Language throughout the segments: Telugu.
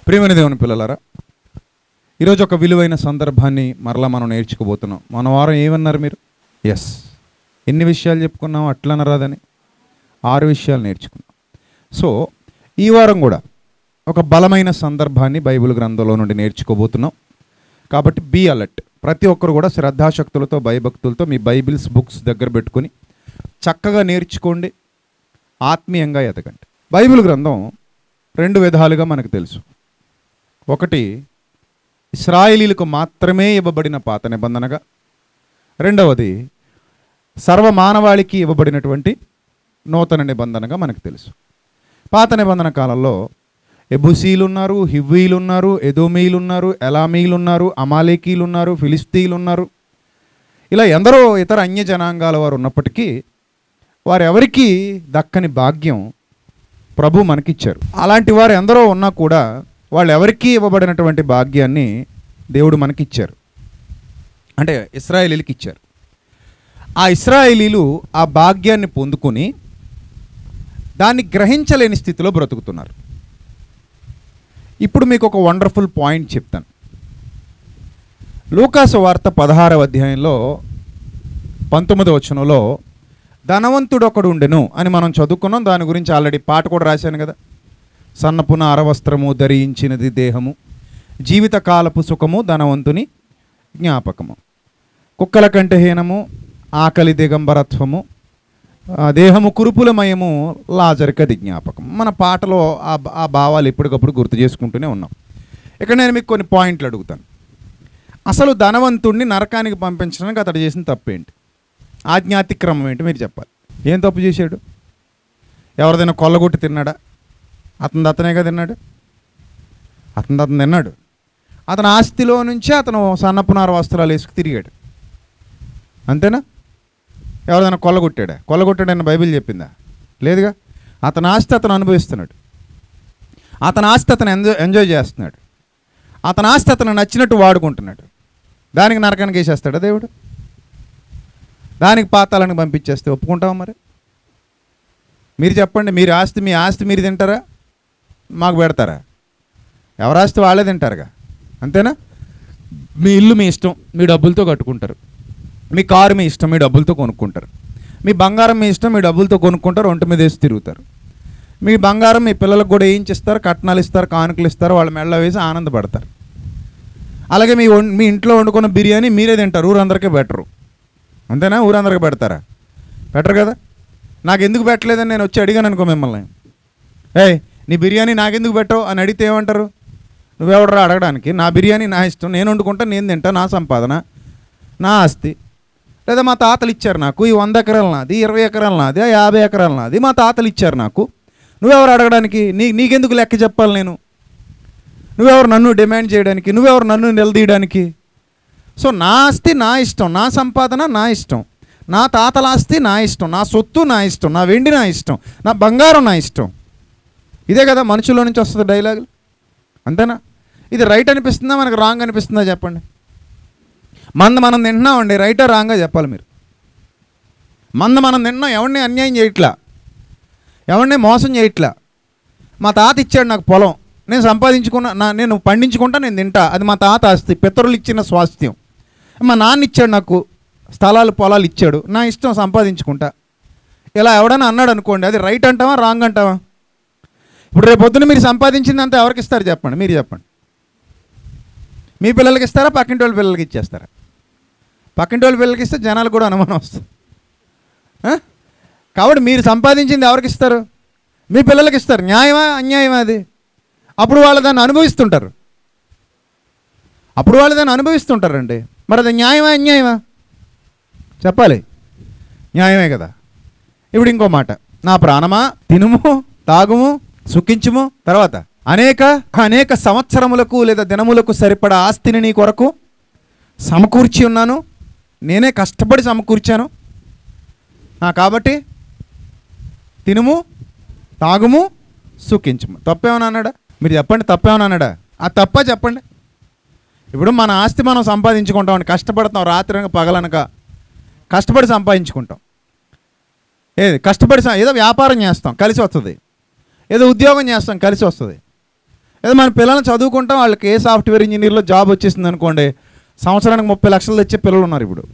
ప్రియమైన దేవుని పిల్లలారా ఈరోజు ఒక విలువైన సందర్భాన్ని మరలా మనం నేర్చుకోబోతున్నాం మన వారం ఏమన్నారు మీరు ఎస్ ఎన్ని విషయాలు చెప్పుకున్నాం అట్లనరాదని ఆరు విషయాలు నేర్చుకున్నాం సో ఈ వారం కూడా ఒక బలమైన సందర్భాన్ని బైబిల్ గ్రంథంలో నుండి నేర్చుకోబోతున్నాం కాబట్టి బీ అలర్ట్ ప్రతి ఒక్కరు కూడా శ్రద్ధాశక్తులతో భయభక్తులతో మీ బైబిల్స్ బుక్స్ దగ్గర పెట్టుకొని చక్కగా నేర్చుకోండి ఆత్మీయంగా ఎదగండి బైబిల్ గ్రంథం రెండు విధాలుగా మనకు తెలుసు ఒకటి ఇస్రాయేలీలకు మాత్రమే ఇవ్వబడిన పాత నిబంధనగా రెండవది సర్వ మానవాళికి ఇవ్వబడినటువంటి నూతన నిబంధనగా మనకు తెలుసు పాత నిబంధన కాలంలో ఎబుసీలు ఉన్నారు హివ్వీలు ఉన్నారు ఎదోమీలు ఉన్నారు ఎలామీలు ఉన్నారు అమాలేకీలు ఉన్నారు ఫిలిస్తీన్లు ఉన్నారు ఇలా ఎందరో ఇతర అన్య జనాంగాల వారు ఉన్నప్పటికీ వారెవరికీ దక్కని భాగ్యం ప్రభు మనకిచ్చారు అలాంటి వారు ఎందరో ఉన్నా కూడా వాళ్ళు ఎవరికీ ఇవ్వబడినటువంటి భాగ్యాన్ని దేవుడు మనకిచ్చారు అంటే ఇస్రాయేలీలకి ఇచ్చారు ఆ ఇస్రాయేలీలు ఆ భాగ్యాన్ని పొందుకొని దాన్ని గ్రహించలేని స్థితిలో బ్రతుకుతున్నారు ఇప్పుడు మీకు ఒక వండర్ఫుల్ పాయింట్ చెప్తాను లూకాసు వార్త పదహారవ అధ్యాయంలో పంతొమ్మిదవ వచనంలో ధనవంతుడు ఒకడు ఉండెను అని మనం చదువుకున్నాం దాని గురించి ఆల్రెడీ పాట కూడా రాశాను కదా సన్నపున అరవస్త్రము ధరించినది దేహము జీవితకాలపు సుఖము ధనవంతుని జ్ఞాపకము కుక్కల కంటే హీనము ఆకలి దిగంబరత్వము ఆ దేహము కురుపులమయము లాజరికది జ్ఞాపకం మన పాటలో ఆ భా- ఆ భావాలు ఎప్పటికప్పుడు గుర్తు చేసుకుంటూనే ఉన్నాం ఇక్కడ నేను మీకు కొన్ని పాయింట్లు అడుగుతాను అసలు ధనవంతుడిని నరకానికి పంపించడానికి అతడు చేసిన తప్పేంటి ఆజ్ఞాతిక్రమం ఏంటి మీరు చెప్పాలి ఏం తప్పు చేశాడు ఎవరిదైనా కొల్లగొట్టి తిన్నాడా అతను అతనేగా తిన్నాడు అతను అతను తిన్నాడు అతని ఆస్తిలో నుంచి అతను సన్నపునార వస్త్రాలు వేసుకు తిరిగాడు అంతేనా ఎవరిదైనా కొల్లగొట్టాడా కొల్లగొట్టాడని బైబిల్ చెప్పిందా లేదుగా అతని ఆస్తి అతను అనుభవిస్తున్నాడు అతని ఆస్తి అతను ఎంజాయ్ ఎంజాయ్ చేస్తున్నాడు అతని ఆస్తి అతను నచ్చినట్టు వాడుకుంటున్నాడు దానికి నరకానికి వేసేస్తాడా దేవుడు దానికి పాతాలను పంపించేస్తే ఒప్పుకుంటావా మరి మీరు చెప్పండి మీరు ఆస్తి మీ ఆస్తి మీరు తింటారా మాకు పెడతారా ఎవరి ఆస్తి వాళ్ళే తింటారుగా అంతేనా మీ ఇల్లు మీ ఇష్టం మీ డబ్బులతో కట్టుకుంటారు మీ కారు మీ ఇష్టం మీ డబ్బులతో కొనుక్కుంటారు మీ బంగారం మీ ఇష్టం మీ డబ్బులతో కొనుక్కుంటారు ఒంటి మీద వేసి తిరుగుతారు మీ బంగారం మీ పిల్లలకు కూడా ఏం ఇస్తారు కట్నాలు ఇస్తారు కానుకలు ఇస్తారు వాళ్ళ మెళ్ళ వేసి ఆనందపడతారు అలాగే మీ వం- మీ ఇంట్లో వండుకున్న బిర్యానీ మీరే తింటారు ఊరందరికీ బెటరు అంతేనా ఊరందరికీ పెడతారా బెటర్ కదా నాకు ఎందుకు పెట్టలేదని నేను వచ్చి అడిగాను అనుకో మిమ్మల్ని ఏయ్ నీ బిర్యానీ నాకెందుకు పెట్టవు అని అడిగితే ఏమంటారు నువ్వెవడరా అడగడానికి నా బిర్యానీ నా ఇష్టం నేను వండుకుంటా నేను తింటా నా సంపాదన నా ఆస్తి లేదా మా తాతలు ఇచ్చారు నాకు ఈ వంద ఎకరాలు నాది ఇరవై ఎకరాలు నాది ఆ యాభై ఎకరాలు నాది మా తాతలు ఇచ్చారు నాకు నువ్వెవరు అడగడానికి నీ నీకెందుకు లెక్క చెప్పాలి నేను నువ్వెవరు నన్ను డిమాండ్ చేయడానికి నువ్వెవరు నన్ను నిలదీయడానికి సో నా ఆస్తి నా ఇష్టం నా సంపాదన నా ఇష్టం నా తాతల ఆస్తి నా ఇష్టం నా సొత్తు నా ఇష్టం నా వెండి నా ఇష్టం నా బంగారం నా ఇష్టం ఇదే కదా మనుషుల్లో నుంచి వస్తుంది డైలాగులు అంతేనా ఇది రైట్ అనిపిస్తుందా మనకు రాంగ్ అనిపిస్తుందా చెప్పండి మంద మనం తింటున్నామండి రైటా రాంగా చెప్పాలి మీరు మంద మనం తింటున్నాం ఎవరిని అన్యాయం చేయట్లా ఎవరిని మోసం చేయట్లా మా తాత ఇచ్చాడు నాకు పొలం నేను సంపాదించుకున్న నా నేను పండించుకుంటా నేను తింటా అది మా తాత ఆస్తి పితరులు ఇచ్చిన స్వాస్థ్యం మా నాన్న ఇచ్చాడు నాకు స్థలాలు పొలాలు ఇచ్చాడు నా ఇష్టం సంపాదించుకుంటా ఇలా ఎవడైనా అన్నాడు అనుకోండి అది రైట్ అంటావా రాంగ్ అంటావా ఇప్పుడు రేపు పొద్దున మీరు సంపాదించిందంతా ఎవరికి ఇస్తారు చెప్పండి మీరు చెప్పండి మీ పిల్లలకి ఇస్తారా పక్కింటి వాళ్ళ పిల్లలకి ఇచ్చేస్తారా పక్కింటి వాళ్ళ పిల్లలకి ఇస్తే జనాలకు కూడా అనుమానం వస్తుంది ఆ? కాబట్టి మీరు సంపాదించింది ఎవరికి ఇస్తారు మీ పిల్లలకి ఇస్తారు న్యాయమా అన్యాయమా అది అప్పుడు వాళ్ళు దాన్ని అనుభవిస్తుంటారు అప్పుడు వాళ్ళు దాన్ని అనుభవిస్తుంటారండి మరి అది న్యాయమా అన్యాయమా చెప్పాలి న్యాయమే కదా ఇప్పుడు ఇంకో మాట నా ప్రాణమా తినుము తాగుము సుఖించుము తర్వాత అనేక అనేక సంవత్సరములకు లేదా దినములకు సరిపడా ఆస్తిని నీ కొరకు సమకూర్చి ఉన్నాను నేనే కష్టపడి సమకూర్చాను ఆ, కాబట్టి తినుము తాగుము సుఖించుము తప్పేమని అన్నాడా మీరు చెప్పండి తప్పేమని అన్నాడా ఆ తప్ప చెప్పండి ఇప్పుడు మన ఆస్తి మనం సంపాదించుకుంటాం కష్టపడతాం రాత్రి అనక పగలనక కష్టపడి సంపాదించుకుంటాం ఏది కష్టపడి సం- ఏదో వ్యాపారం చేస్తాం కలిసి వస్తుంది ఏదో ఉద్యోగం చేస్తాం కలిసి వస్తుంది లేదా మన పిల్లల్ని చదువుకుంటాం వాళ్ళకి ఏ సాఫ్ట్వేర్ ఇంజనీర్లో జాబ్ వచ్చేసింది అనుకోండి సంవత్సరానికి ముప్పై లక్షలు తెచ్చే పిల్లలు ఉన్నారు ఇప్పుడు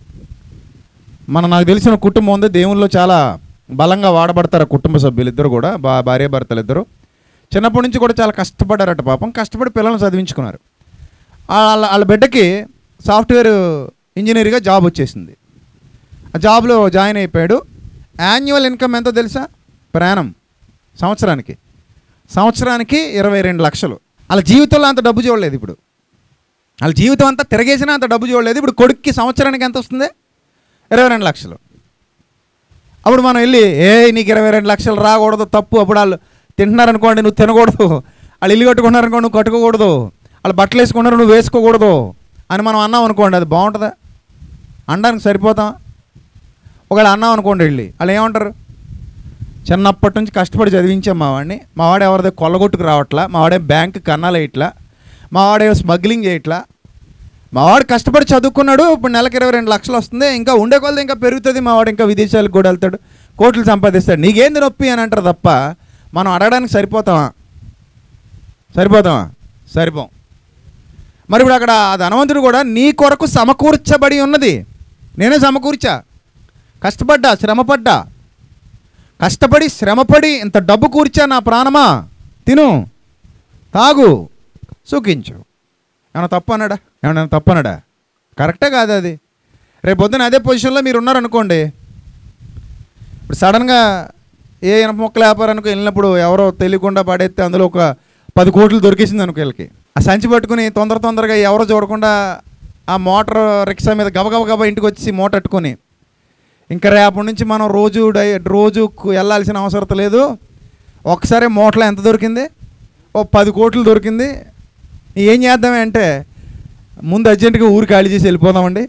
మన నాకు తెలిసిన కుటుంబం ఉంది దేవుల్లో చాలా బలంగా వాడబడతారు ఆ కుటుంబ సభ్యులు ఇద్దరు కూడా బా భార్య భర్తలు ఇద్దరు చిన్నప్పటి నుంచి కూడా చాలా కష్టపడ్డారట పాపం కష్టపడి పిల్లల్ని చదివించుకున్నారు వాళ్ళ వాళ్ళ బిడ్డకి సాఫ్ట్వేర్ ఇంజనీర్గా జాబ్ వచ్చేసింది ఆ జాబ్లో జాయిన్ అయిపోయాడు యాన్యువల్ ఇన్కమ్ ఎంతో తెలుసా ప్రయాణం సంవత్సరానికి సంవత్సరానికి ఇరవై రెండు లక్షలు వాళ్ళ జీవితంలో అంత డబ్బు చూడలేదు ఇప్పుడు వాళ్ళ జీవితం అంతా తిరగేసినా అంత డబ్బు చూడలేదు ఇప్పుడు కొడుక్కి సంవత్సరానికి ఎంత వస్తుంది ఇరవై రెండు లక్షలు అప్పుడు మనం వెళ్ళి ఏ నీకు ఇరవై రెండు లక్షలు రాకూడదు తప్పు అప్పుడు వాళ్ళు తింటున్నారనుకోండి నువ్వు తినకూడదు వాళ్ళు ఇల్లు కట్టుకున్నారనుకోండి నువ్వు కట్టుకోకూడదు వాళ్ళు బట్టలు వేసుకున్నారు నువ్వు వేసుకోకూడదు అని మనం అన్నాం అనుకోండి అది బాగుంటుందా అనడానికి సరిపోతాం ఒకవేళ అన్నాం అనుకోండి వెళ్ళి వాళ్ళు ఏమంటారు చిన్నప్పటి నుంచి కష్టపడి చదివించాం మా వాడిని మా వాడు ఎవరిదో కొల్లగొట్టుకు రావట్లా మా వాడే బ్యాంక్ కన్నాలు వేయట్లా మా వాడే స్మగ్లింగ్ చేయట్లా మా వాడు కష్టపడి చదువుకున్నాడు ఇప్పుడు నెలకి ఇరవై రెండు లక్షలు వస్తుంది ఇంకా ఉండే కొలది ఇంకా పెరుగుతుంది మా వాడు ఇంకా విదేశాలకు కూడా వెళ్తాడు కోట్లు సంపాదిస్తాడు నీకేంది నొప్పి అని అంటారు తప్ప మనం అడగడానికి సరిపోతామా సరిపోతామా సరిపోం మరి ఇప్పుడు అక్కడ ఆ ధనవంతుడు కూడా నీ కొరకు సమకూర్చబడి ఉన్నది నేనే సమకూర్చా కష్టపడ్డా శ్రమపడ్డా కష్టపడి శ్రమపడి ఇంత డబ్బు కూర్చా నా ప్రాణమా తిను తాగు సుఖించు ఏమన్నా తప్పు అన్నాడా ఏమన్నా తప్పు అన్నాడా కరెక్టే కాదు అది రేపు పొద్దున అదే పొజిషన్లో మీరు ఉన్నారనుకోండి ఇప్పుడు సడన్గా ఏ ఇనప మొక్కల వ్యాపారానికి వెళ్ళినప్పుడు ఎవరో తెలియకుండా పడేస్తే అందులో ఒక పది కోట్లు దొరికేసింది అనుకో వీళ్ళకి ఆ సంచి పట్టుకుని తొందర తొందరగా ఎవరో చూడకుండా ఆ మోటార్ రిక్షా మీద గబగబ గబ ఇంటికి వచ్చి మూట అట్టుకొని ఇంకా రేపటి నుంచి మనం రోజు డై రోజు కు- వెళ్ళాల్సిన అవసరం లేదు ఒకసారి మూటలో ఎంత దొరికింది ఓ పది కోట్లు దొరికింది ఏం చేద్దామే అంటే ముందు అర్జెంటుగా ఊరు ఖాళీ చేసి వెళ్ళిపోదామండి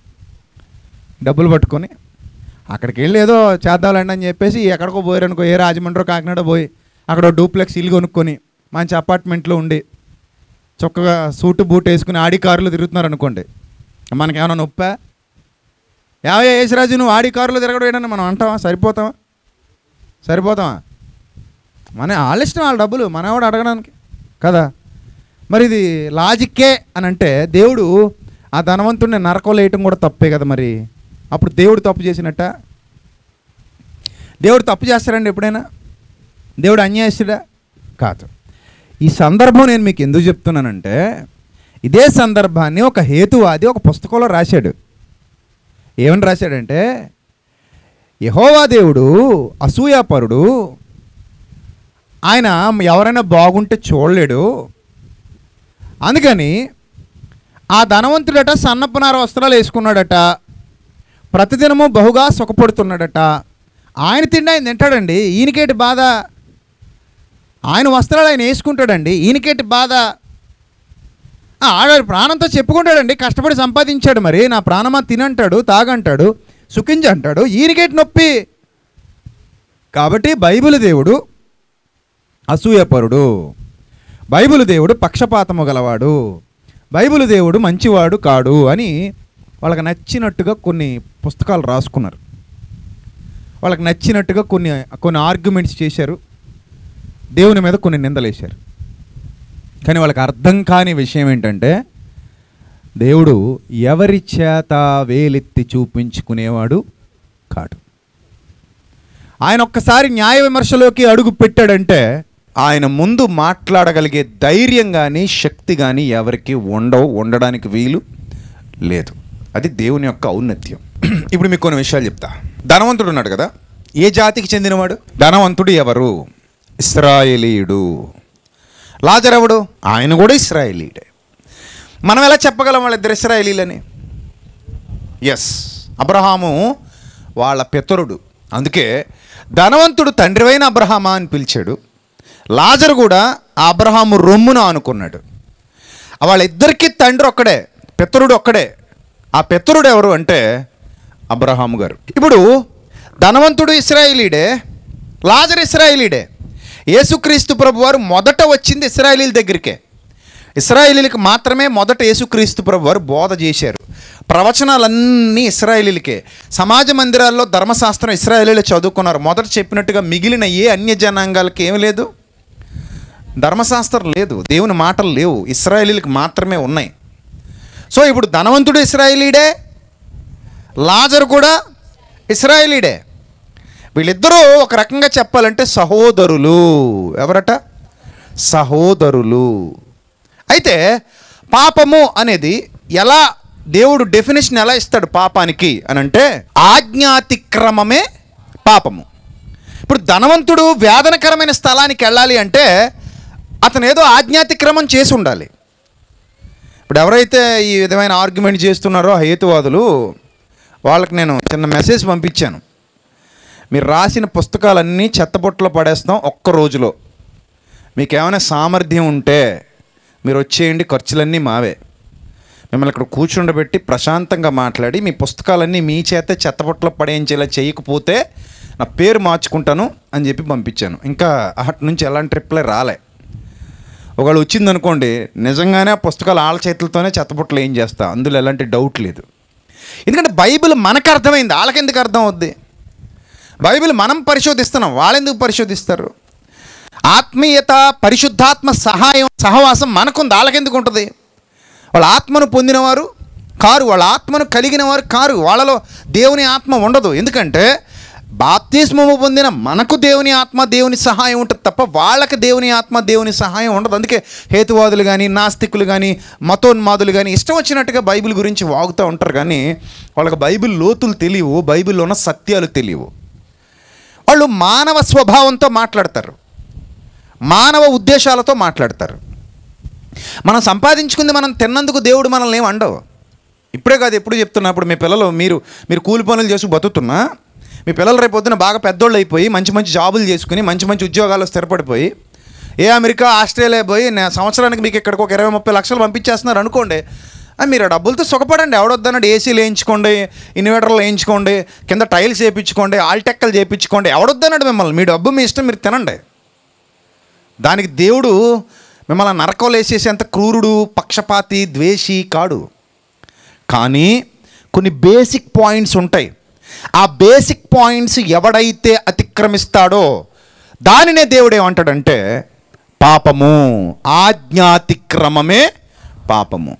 డబ్బులు పట్టుకొని అక్కడికి వెళ్ళి ఏదో చేద్దాంలేండి అని చెప్పేసి ఎక్కడికో పోయారనుకో ఏ రాజమండ్రి కాకినాడ పోయి అక్కడ ఓ డూప్లెక్స్ ఇల్లు కొనుక్కొని మంచి అపార్ట్మెంట్లో ఉండి చక్కగా సూటు బూట్ వేసుకుని ఆడి కారులో తిరుగుతున్నారు అనుకోండి మనకేమైనా నొప్పా యావే యేసురాజు నువ్వు ఆడి కారులో తిరగడం ఏంటని మనం అంటావా సరిపోతావా సరిపోతావా మన వాళ్ళ ఇష్టం వాళ్ళ డబ్బులు మనవాడు అడగడానికి కదా మరి ఇది లాజిక్కే అని అంటే దేవుడు ఆ ధనవంతుడిని నరకంలో వేయటం కూడా తప్పే కదా మరి అప్పుడు దేవుడు తప్పు చేసినట్ట దేవుడు తప్పు చేస్తారండి ఎప్పుడైనా దేవుడు అన్యాయస్తుడా కాదు ఈ సందర్భం నేను మీకు ఎందుకు చెప్తున్నానంటే ఇదే సందర్భాన్ని ఒక హేతువాది ఒక పుస్తకంలో రాశాడు ఏమని రాశాడంటే యహోవా దేవుడు అసూయాపరుడు ఆయన ఎవరైనా బాగుంటే చూడలేడు అందుకని ఆ ధనవంతుడట సన్నపునార వస్త్రాలు వేసుకున్నాడట ప్రతిదినము బహుగా సుఖపడుతున్నాడట ఆయన తిండి ఆయన తింటాడండి ఈయనకేటి బాధ ఆయన వస్త్రాలు ఆయన వేసుకుంటాడండి ఈయనకేటి బాధ ఆ, ఆడ ప్రాణంతో చెప్పుకుంటాడండి కష్టపడి సంపాదించాడు మరి నా ప్రాణమా తినంటాడు తాగంటాడు సుఖించి అంటాడు ఈయనకేటి నొప్పి కాబట్టి బైబిల్ దేవుడు అసూయపరుడు బైబిల్ దేవుడు పక్షపాతము గలవాడు బైబిల్ దేవుడు మంచివాడు కాడు అని వాళ్ళకి నచ్చినట్టుగా కొన్ని పుస్తకాలు రాసుకున్నారు వాళ్ళకి నచ్చినట్టుగా కొన్ని కొన్ని ఆర్గ్యుమెంట్స్ చేశారు దేవుని మీద కొన్ని నిందలేశారు కానీ వాళ్ళకి అర్థం కాని విషయం ఏంటంటే దేవుడు ఎవరి చేత వేలెత్తి చూపించుకునేవాడు కాడు ఆయన ఒక్కసారి న్యాయ విమర్శలోకి అడుగు పెట్టాడంటే ఆయన ముందు మాట్లాడగలిగే ధైర్యం కానీ శక్తి కానీ ఎవరికి ఉండవు ఉండడానికి వీలు లేదు అది దేవుని యొక్క ఔన్నత్యం ఇప్పుడు మీకు కొన్ని విషయాలు చెప్తా ధనవంతుడు ఉన్నాడు కదా ఏ జాతికి చెందినవాడు ధనవంతుడు ఎవరు ఇస్రాయేలీయుడు లాజర్ ఎవడు ఆయన కూడా ఇస్రాయేలీయుడే మనం ఎలా చెప్పగలం వాళ్ళిద్దరు ఇస్రాయేలీలని ఎస్ అబ్రహాము వాళ్ళ పితరుడు అందుకే ధనవంతుడు తండ్రివైన అబ్రహామా అని పిలిచాడు లాజరు కూడా ఆ అబ్రహాము రొమ్మున అనుకున్నాడు వాళ్ళిద్దరికీ తండ్రి ఒక్కడే పితరుడు ఒక్కడే ఆ పితరుడు ఎవరు అంటే అబ్రహాము గారు ఇప్పుడు ధనవంతుడు ఇస్రాయేలీడే లాజర్ ఇస్రాయేలీడే యేసుక్రీస్తు ప్రభు వారు మొదట వచ్చింది ఇస్రాయేలీల దగ్గరికే ఇస్రాయేలీలకు మాత్రమే మొదట యేసుక్రీస్తు ప్రభు వారు బోధ చేశారు ప్రవచనాలన్నీ ఇస్రాయేలీలకే సమాజ మందిరాల్లో ధర్మశాస్త్రం ఇస్రాయేలీలు చదువుకున్నారు మొదట చెప్పినట్టుగా మిగిలిన ఏ అన్య జనాంగాలకి ఏమి లేదు ధర్మశాస్త్రం లేదు దేవుని మాటలు లేవు ఇస్రాయేలీలకు మాత్రమే ఉన్నాయి సో ఇప్పుడు ధనవంతుడు ఇస్రాయేలీడే లాజరు కూడా ఇస్రాయేలీడే వీళ్ళిద్దరూ ఒక రకంగా చెప్పాలంటే సహోదరులు ఎవరట సహోదరులు అయితే పాపము అనేది ఎలా దేవుడు డెఫినేషన్ ఎలా ఇస్తాడు పాపానికి అని అంటే ఆజ్ఞాతిక్రమమే పాపము ఇప్పుడు ధనవంతుడు వేదనకరమైన స్థలానికి వెళ్ళాలి అంటే అతను ఏదో ఆజ్ఞాతిక్రమం చేసి ఉండాలి ఇప్పుడు ఎవరైతే ఈ విధమైన ఆర్గ్యుమెంట్ చేస్తున్నారో ఆ హేతువాదులు వాళ్ళకి నేను చిన్న మెసేజ్ పంపించాను మీరు రాసిన పుస్తకాలన్నీ చెత్తబుట్టలో పడేస్తాం ఒక్క రోజులో మీకు ఏమైనా సామర్థ్యం ఉంటే మీరు వచ్చేయండి ఖర్చులన్నీ మావే మిమ్మల్ని ఇక్కడ కూర్చుండబెట్టి ప్రశాంతంగా మాట్లాడి మీ పుస్తకాలన్నీ మీ చేతే చెత్తబుట్టలో పడేయించేలా చేయకపోతే నా పేరు మార్చుకుంటాను అని చెప్పి పంపించాను ఇంకా అటు నుంచి ఎలాంటి రిప్లై రాలే ఒకవేళ వచ్చిందనుకోండి నిజంగానే ఆ పుస్తకాలు ఆళ్ళ చేతులతోనే చెత్తబుట్టలు ఏం చేస్తా అందులో ఎలాంటి డౌట్ లేదు ఎందుకంటే బైబిల్ మనకు అర్థమైంది వాళ్ళకెందుకు అర్థం అవుద్ది బైబిల్ మనం పరిశోధిస్తున్నాం వాళ్ళెందుకు పరిశోధిస్తారు ఆత్మీయత పరిశుద్ధాత్మ సహాయం సహవాసం మనకుంది వాళ్ళకెందుకు ఉంటుంది వాళ్ళ ఆత్మను పొందినవారు కారు వాళ్ళ ఆత్మను కలిగిన వారు కారు వాళ్ళలో దేవుని ఆత్మ ఉండదు ఎందుకంటే బాప్తిస్మము పొందిన మనకు దేవుని ఆత్మ దేవుని సహాయం ఉంటుంది తప్ప వాళ్ళకి దేవుని ఆత్మ దేవుని సహాయం ఉండదు అందుకే హేతువాదులు కానీ నాస్తికులు కానీ మతోన్మాదులు కానీ ఇష్టం వచ్చినట్టుగా బైబిల్ గురించి వాగుతూ ఉంటారు కానీ వాళ్ళకి బైబిల్ లోతులు తెలియవు బైబిల్లో ఉన్న సత్యాలు తెలియవు వాళ్ళు మానవ స్వభావంతో మాట్లాడతారు మానవ ఉద్దేశాలతో మాట్లాడతారు మనం సంపాదించుకుంది మనం తిన్నందుకు దేవుడు మనల్ని ఏం అండవు ఇప్పుడే కాదు ఎప్పుడు చెప్తున్నా ఇప్పుడు మీ పిల్లలు మీరు మీరు కూలి పనులు చేసి బతుకుతున్నా మీ పిల్లలు రేపు పొద్దున బాగా పెద్దోళ్ళు అయిపోయి మంచి మంచి జాబులు చేసుకుని మంచి మంచి ఉద్యోగాలు స్థిరపడిపోయి ఏ అమెరికా ఆస్ట్రేలియా పోయి నా సంవత్సరానికి మీకు ఇక్కడికి ఒక ఇరవై ముప్పై లక్షలు పంపించేస్తున్నారు అనుకోండి ఆ, మీరు ఆ డబ్బులతో సుఖపడండి ఎవడొద్దన్నాడు ఏసీలు వేయించుకోండి ఇన్వర్టర్లు వేయించుకోండి కింద టైల్స్ వేయించుకోండి ఆల్టెక్కలు చేయించుకోండి ఎవడొద్దన్నాడు మిమ్మల్ని మీ డబ్బు మీ ఇష్టం మీరు తినండి దానికి దేవుడు మిమ్మల్ని నరకంలో వేసేసేంత క్రూరుడు పక్షపాతి ద్వేషి కాడు కానీ కొన్ని బేసిక్ పాయింట్స్ ఉంటాయి ఆ బేసిక్ పాయింట్స్ ఎవడైతే అతిక్రమిస్తాడో దానినే దేవుడు ఏమంటాడంటే పాపము ఆజ్ఞాతిక్రమమే పాపము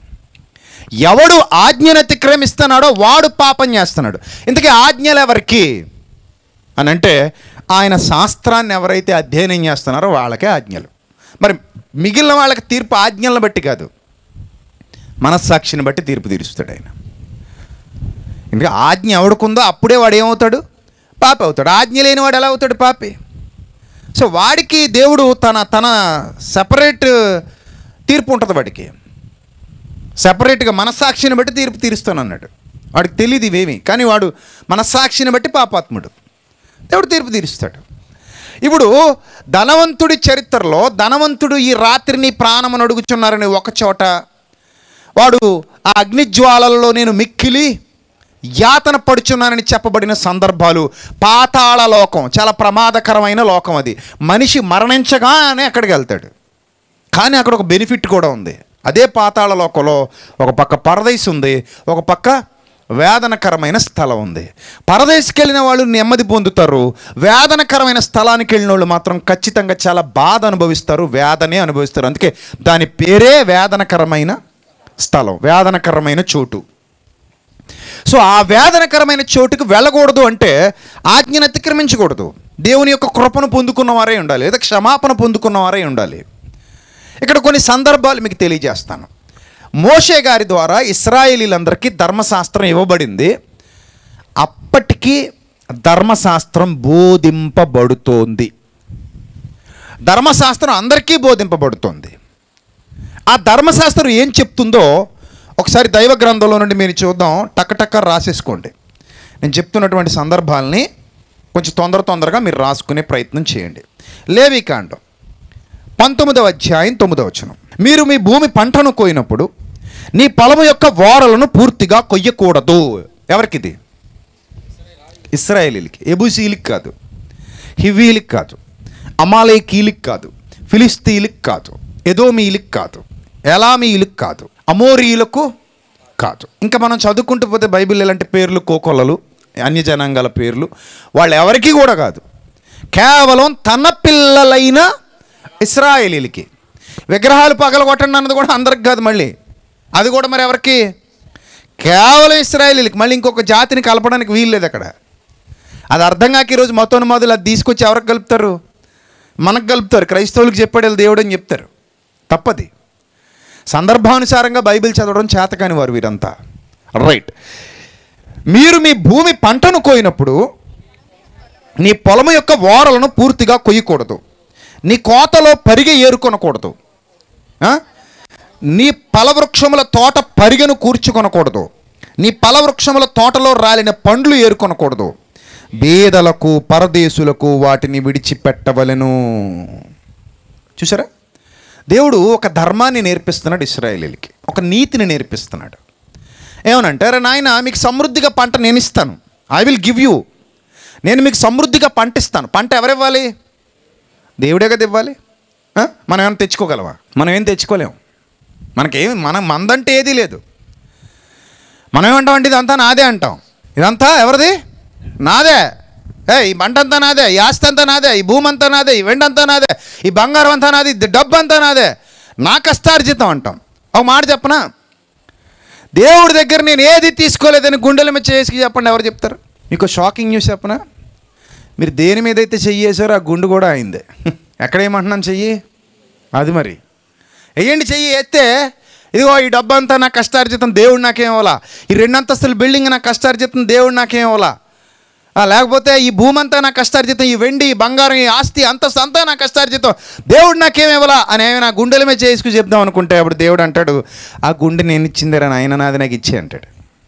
ఎవడు ఆజ్ఞను అతిక్రమిస్తున్నాడో వాడు పాపం చేస్తున్నాడు ఇంతకీ ఆజ్ఞలు ఎవరికి అని అంటే ఆయన శాస్త్రాన్ని ఎవరైతే అధ్యయనం చేస్తున్నారో వాళ్ళకే ఆజ్ఞలు మరి మిగిలిన వాళ్ళకి తీర్పు ఆజ్ఞలను బట్టి కాదు మనస్సాక్షిని బట్టి తీర్పు తీరుస్తాడు ఆయన ఇంకా ఆజ్ఞ ఎవడుకుందో అప్పుడే వాడు ఏమవుతాడు పాపి అవుతాడు ఆజ్ఞ లేని వాడు ఎలా అవుతాడు పాపి సో వాడికి దేవుడు తన తన సపరేట్ తీర్పు ఉంటుంది వాడికి సపరేట్గా మనస్సాక్షిని బట్టి తీర్పు తీరుస్తాను అన్నాడు వాడికి తెలియదు ఇవేమి కానీ వాడు మనస్సాక్షిని బట్టి పాపాత్ముడు దేవుడు తీర్పు తీరుస్తాడు ఇప్పుడు ధనవంతుడి చరిత్రలో ధనవంతుడు ఈ రాత్రిని ప్రాణమును అడుగుచున్నారని ఒక చోట వాడు ఆ అగ్నిజ్వాలల్లో నేను మిక్కిలి యాతన పడుచున్నానని చెప్పబడిన సందర్భాలు పాతాళ లోకం చాలా ప్రమాదకరమైన లోకం అది మనిషి మరణించగానే అక్కడికి వెళ్తాడు కానీ అక్కడ ఒక బెనిఫిట్ కూడా ఉంది అదే పాతాళ లోకంలో ఒక పక్క పరదేశ్ ఉంది ఒక పక్క వేదనకరమైన స్థలం ఉంది పరదేశికి వెళ్ళిన వాళ్ళు నెమ్మది పొందుతారు వేదనకరమైన స్థలానికి వెళ్ళిన వాళ్ళు మాత్రం ఖచ్చితంగా చాలా బాధ అనుభవిస్తారు వేదనే అనుభవిస్తారు అందుకే దాని పేరే వేదనకరమైన స్థలం వేదనకరమైన చోటు సో ఆ వేదనకరమైన చోటుకు వెళ్ళకూడదు అంటే ఆజ్ఞను అతిక్రమించకూడదు దేవుని యొక్క కృపను పొందుకున్నవారే ఉండాలి లేదా క్షమాపణ పొందుకున్నవారే ఉండాలి ఇక్కడ కొన్ని సందర్భాలు మీకు తెలియజేస్తాను మోషే గారి ద్వారా ఇస్రాయేలీలందరికీ ధర్మశాస్త్రం ఇవ్వబడింది అప్పటికి ధర్మశాస్త్రం బోధింపబడుతోంది ధర్మశాస్త్రం అందరికీ బోధింపబడుతోంది ఆ ధర్మశాస్త్రం ఏం చెప్తుందో ఒకసారి దైవ గ్రంథంలో నుండి మీరు చూద్దాం టక్క టక్క రాసేసుకోండి నేను చెప్తున్నటువంటి సందర్భాలని కొంచెం తొందర తొందరగా మీరు రాసుకునే ప్రయత్నం చేయండి లేవికాండం పంతొమ్మిదవ అధ్యాయం తొమ్మిదవ వచనం మీరు మీ భూమి పంటను కోయినప్పుడు నీ పొలము యొక్క ఓరలను పూర్తిగా కొయ్యకూడదు ఎవరికిది ఇస్రాయేలీలకి ఎబుసీలికి కాదు హివీలికి కాదు అమాలేకీలికి కాదు ఫిలిస్తీలికి కాదు ఎదోమీలికి కాదు ఎలామీలకు కాదు అమోరీలకు కాదు ఇంకా మనం చదువుకుంటూ పోతే బైబిల్ ఇలాంటి పేర్లు కోకొల్లలు అన్యజనాంగాల పేర్లు వాళ్ళు ఎవరికి కూడా కాదు కేవలం తన పిల్లలైన ఇస్రాయేలీలకి విగ్రహాలు పగలగొట్టండి అన్నది కూడా అందరికి కాదు మళ్ళీ అది కూడా మరి ఎవరికి కేవలం ఇస్రాయేలీలకి మళ్ళీ ఇంకొక జాతిని కలపడానికి వీలు లేదు అక్కడ అది అర్థం కాక ఈరోజు మొత్తం మొదలు అది తీసుకొచ్చి ఎవరికి కలుపుతారు మనకు కలుపుతారు క్రైస్తవులకు చెప్పాడు వీళ్ళు దేవుడు అని చెప్తారు తప్పది సందర్భానుసారంగా బైబిల్ చదవడం చేతకాని వారు వీరంతా రైట్ మీరు మీ భూమి పంటను కోయినప్పుడు నీ పొలము యొక్క ఓరలను పూర్తిగా కొయ్యకూడదు నీ కోతలో పరిగె ఏరుకొనకూడదు ఆ? నీ ఫలవృక్షముల తోట పరిగెను కూర్చుకొనకూడదు నీ ఫలవృక్షముల తోటలో రాలిన పండ్లు ఏరుకొనకూడదు బేదలకు పరదేశులకు వాటిని విడిచిపెట్టవలెను చూసారా దేవుడు ఒక ధర్మాన్ని నేర్పిస్తున్నాడు ఇస్రాయేలీలకి ఒక నీతిని నేర్పిస్తున్నాడు ఏమనంటే అరే నాయన మీకు సమృద్ధిగా పంట నేను ఇస్తాను ఐ విల్ గివ్ యూ నేను మీకు సమృద్ధిగా పంట ఇస్తాను పంట ఎవరివ్వాలి దేవుడే కదా ఇవ్వాలి ఆ? మనం ఏమైనా తెచ్చుకోగలవా మనం ఏం తెచ్చుకోలేం మనకేమి మనం మందంటే ఏదీ లేదు మనం ఏమంటాం అంటే ఇదంతా నాదే అంటాం ఇదంతా ఎవరిది నాదే ఏ ఈ పంట అంతా నాదే ఈ ఆస్తి అంతా నాదే ఈ భూమి అంతా నాదే ఈ వెండి అంతా నాదే ఈ బంగారం అంతా నాది ఈ డబ్బు అంతా నాదే నా కష్టార్జితం అంటాం ఒక మాట చెప్పనా దేవుడి దగ్గర నేను ఏది తీసుకోలేదని గుండెల మీద చేసి చెప్పండి ఎవరు చెప్తారు మీకు షాకింగ్ న్యూస్ చెప్పనా మీరు దేని మీద అయితే చెయ్యేశారో ఆ గుండు కూడా అయిందే ఎక్కడేమంటున్నాను చెయ్యి అది మరి వెయ్యండి చెయ్యి ఎత్తే ఇదిగో ఈ డబ్బు అంతా నా కష్టార్జితం దేవుడు నాకేం ఇవ్వాలా ఈ రెండంతస్తుల బిల్డింగ్ నా కష్టార్జితం దేవుడు నాకేం ఇవ్వాలా ఆ, లేకపోతే ఈ భూమి అంతా నా కష్టార్జితం ఈ వెండి ఈ బంగారం ఈ ఆస్తి అంతస్తు అంతా నా కష్టార్జితం దేవుడు నాకేం ఇవ్వాలా అని ఏమైనా గుండెల మీద చేసుకు చెప్దాం అనుకుంటే అప్పుడు దేవుడు అంటాడు ఆ గుండె నేను ఇచ్చిందిరా నాయన నాది నాకు ఇచ్చే అంటాడు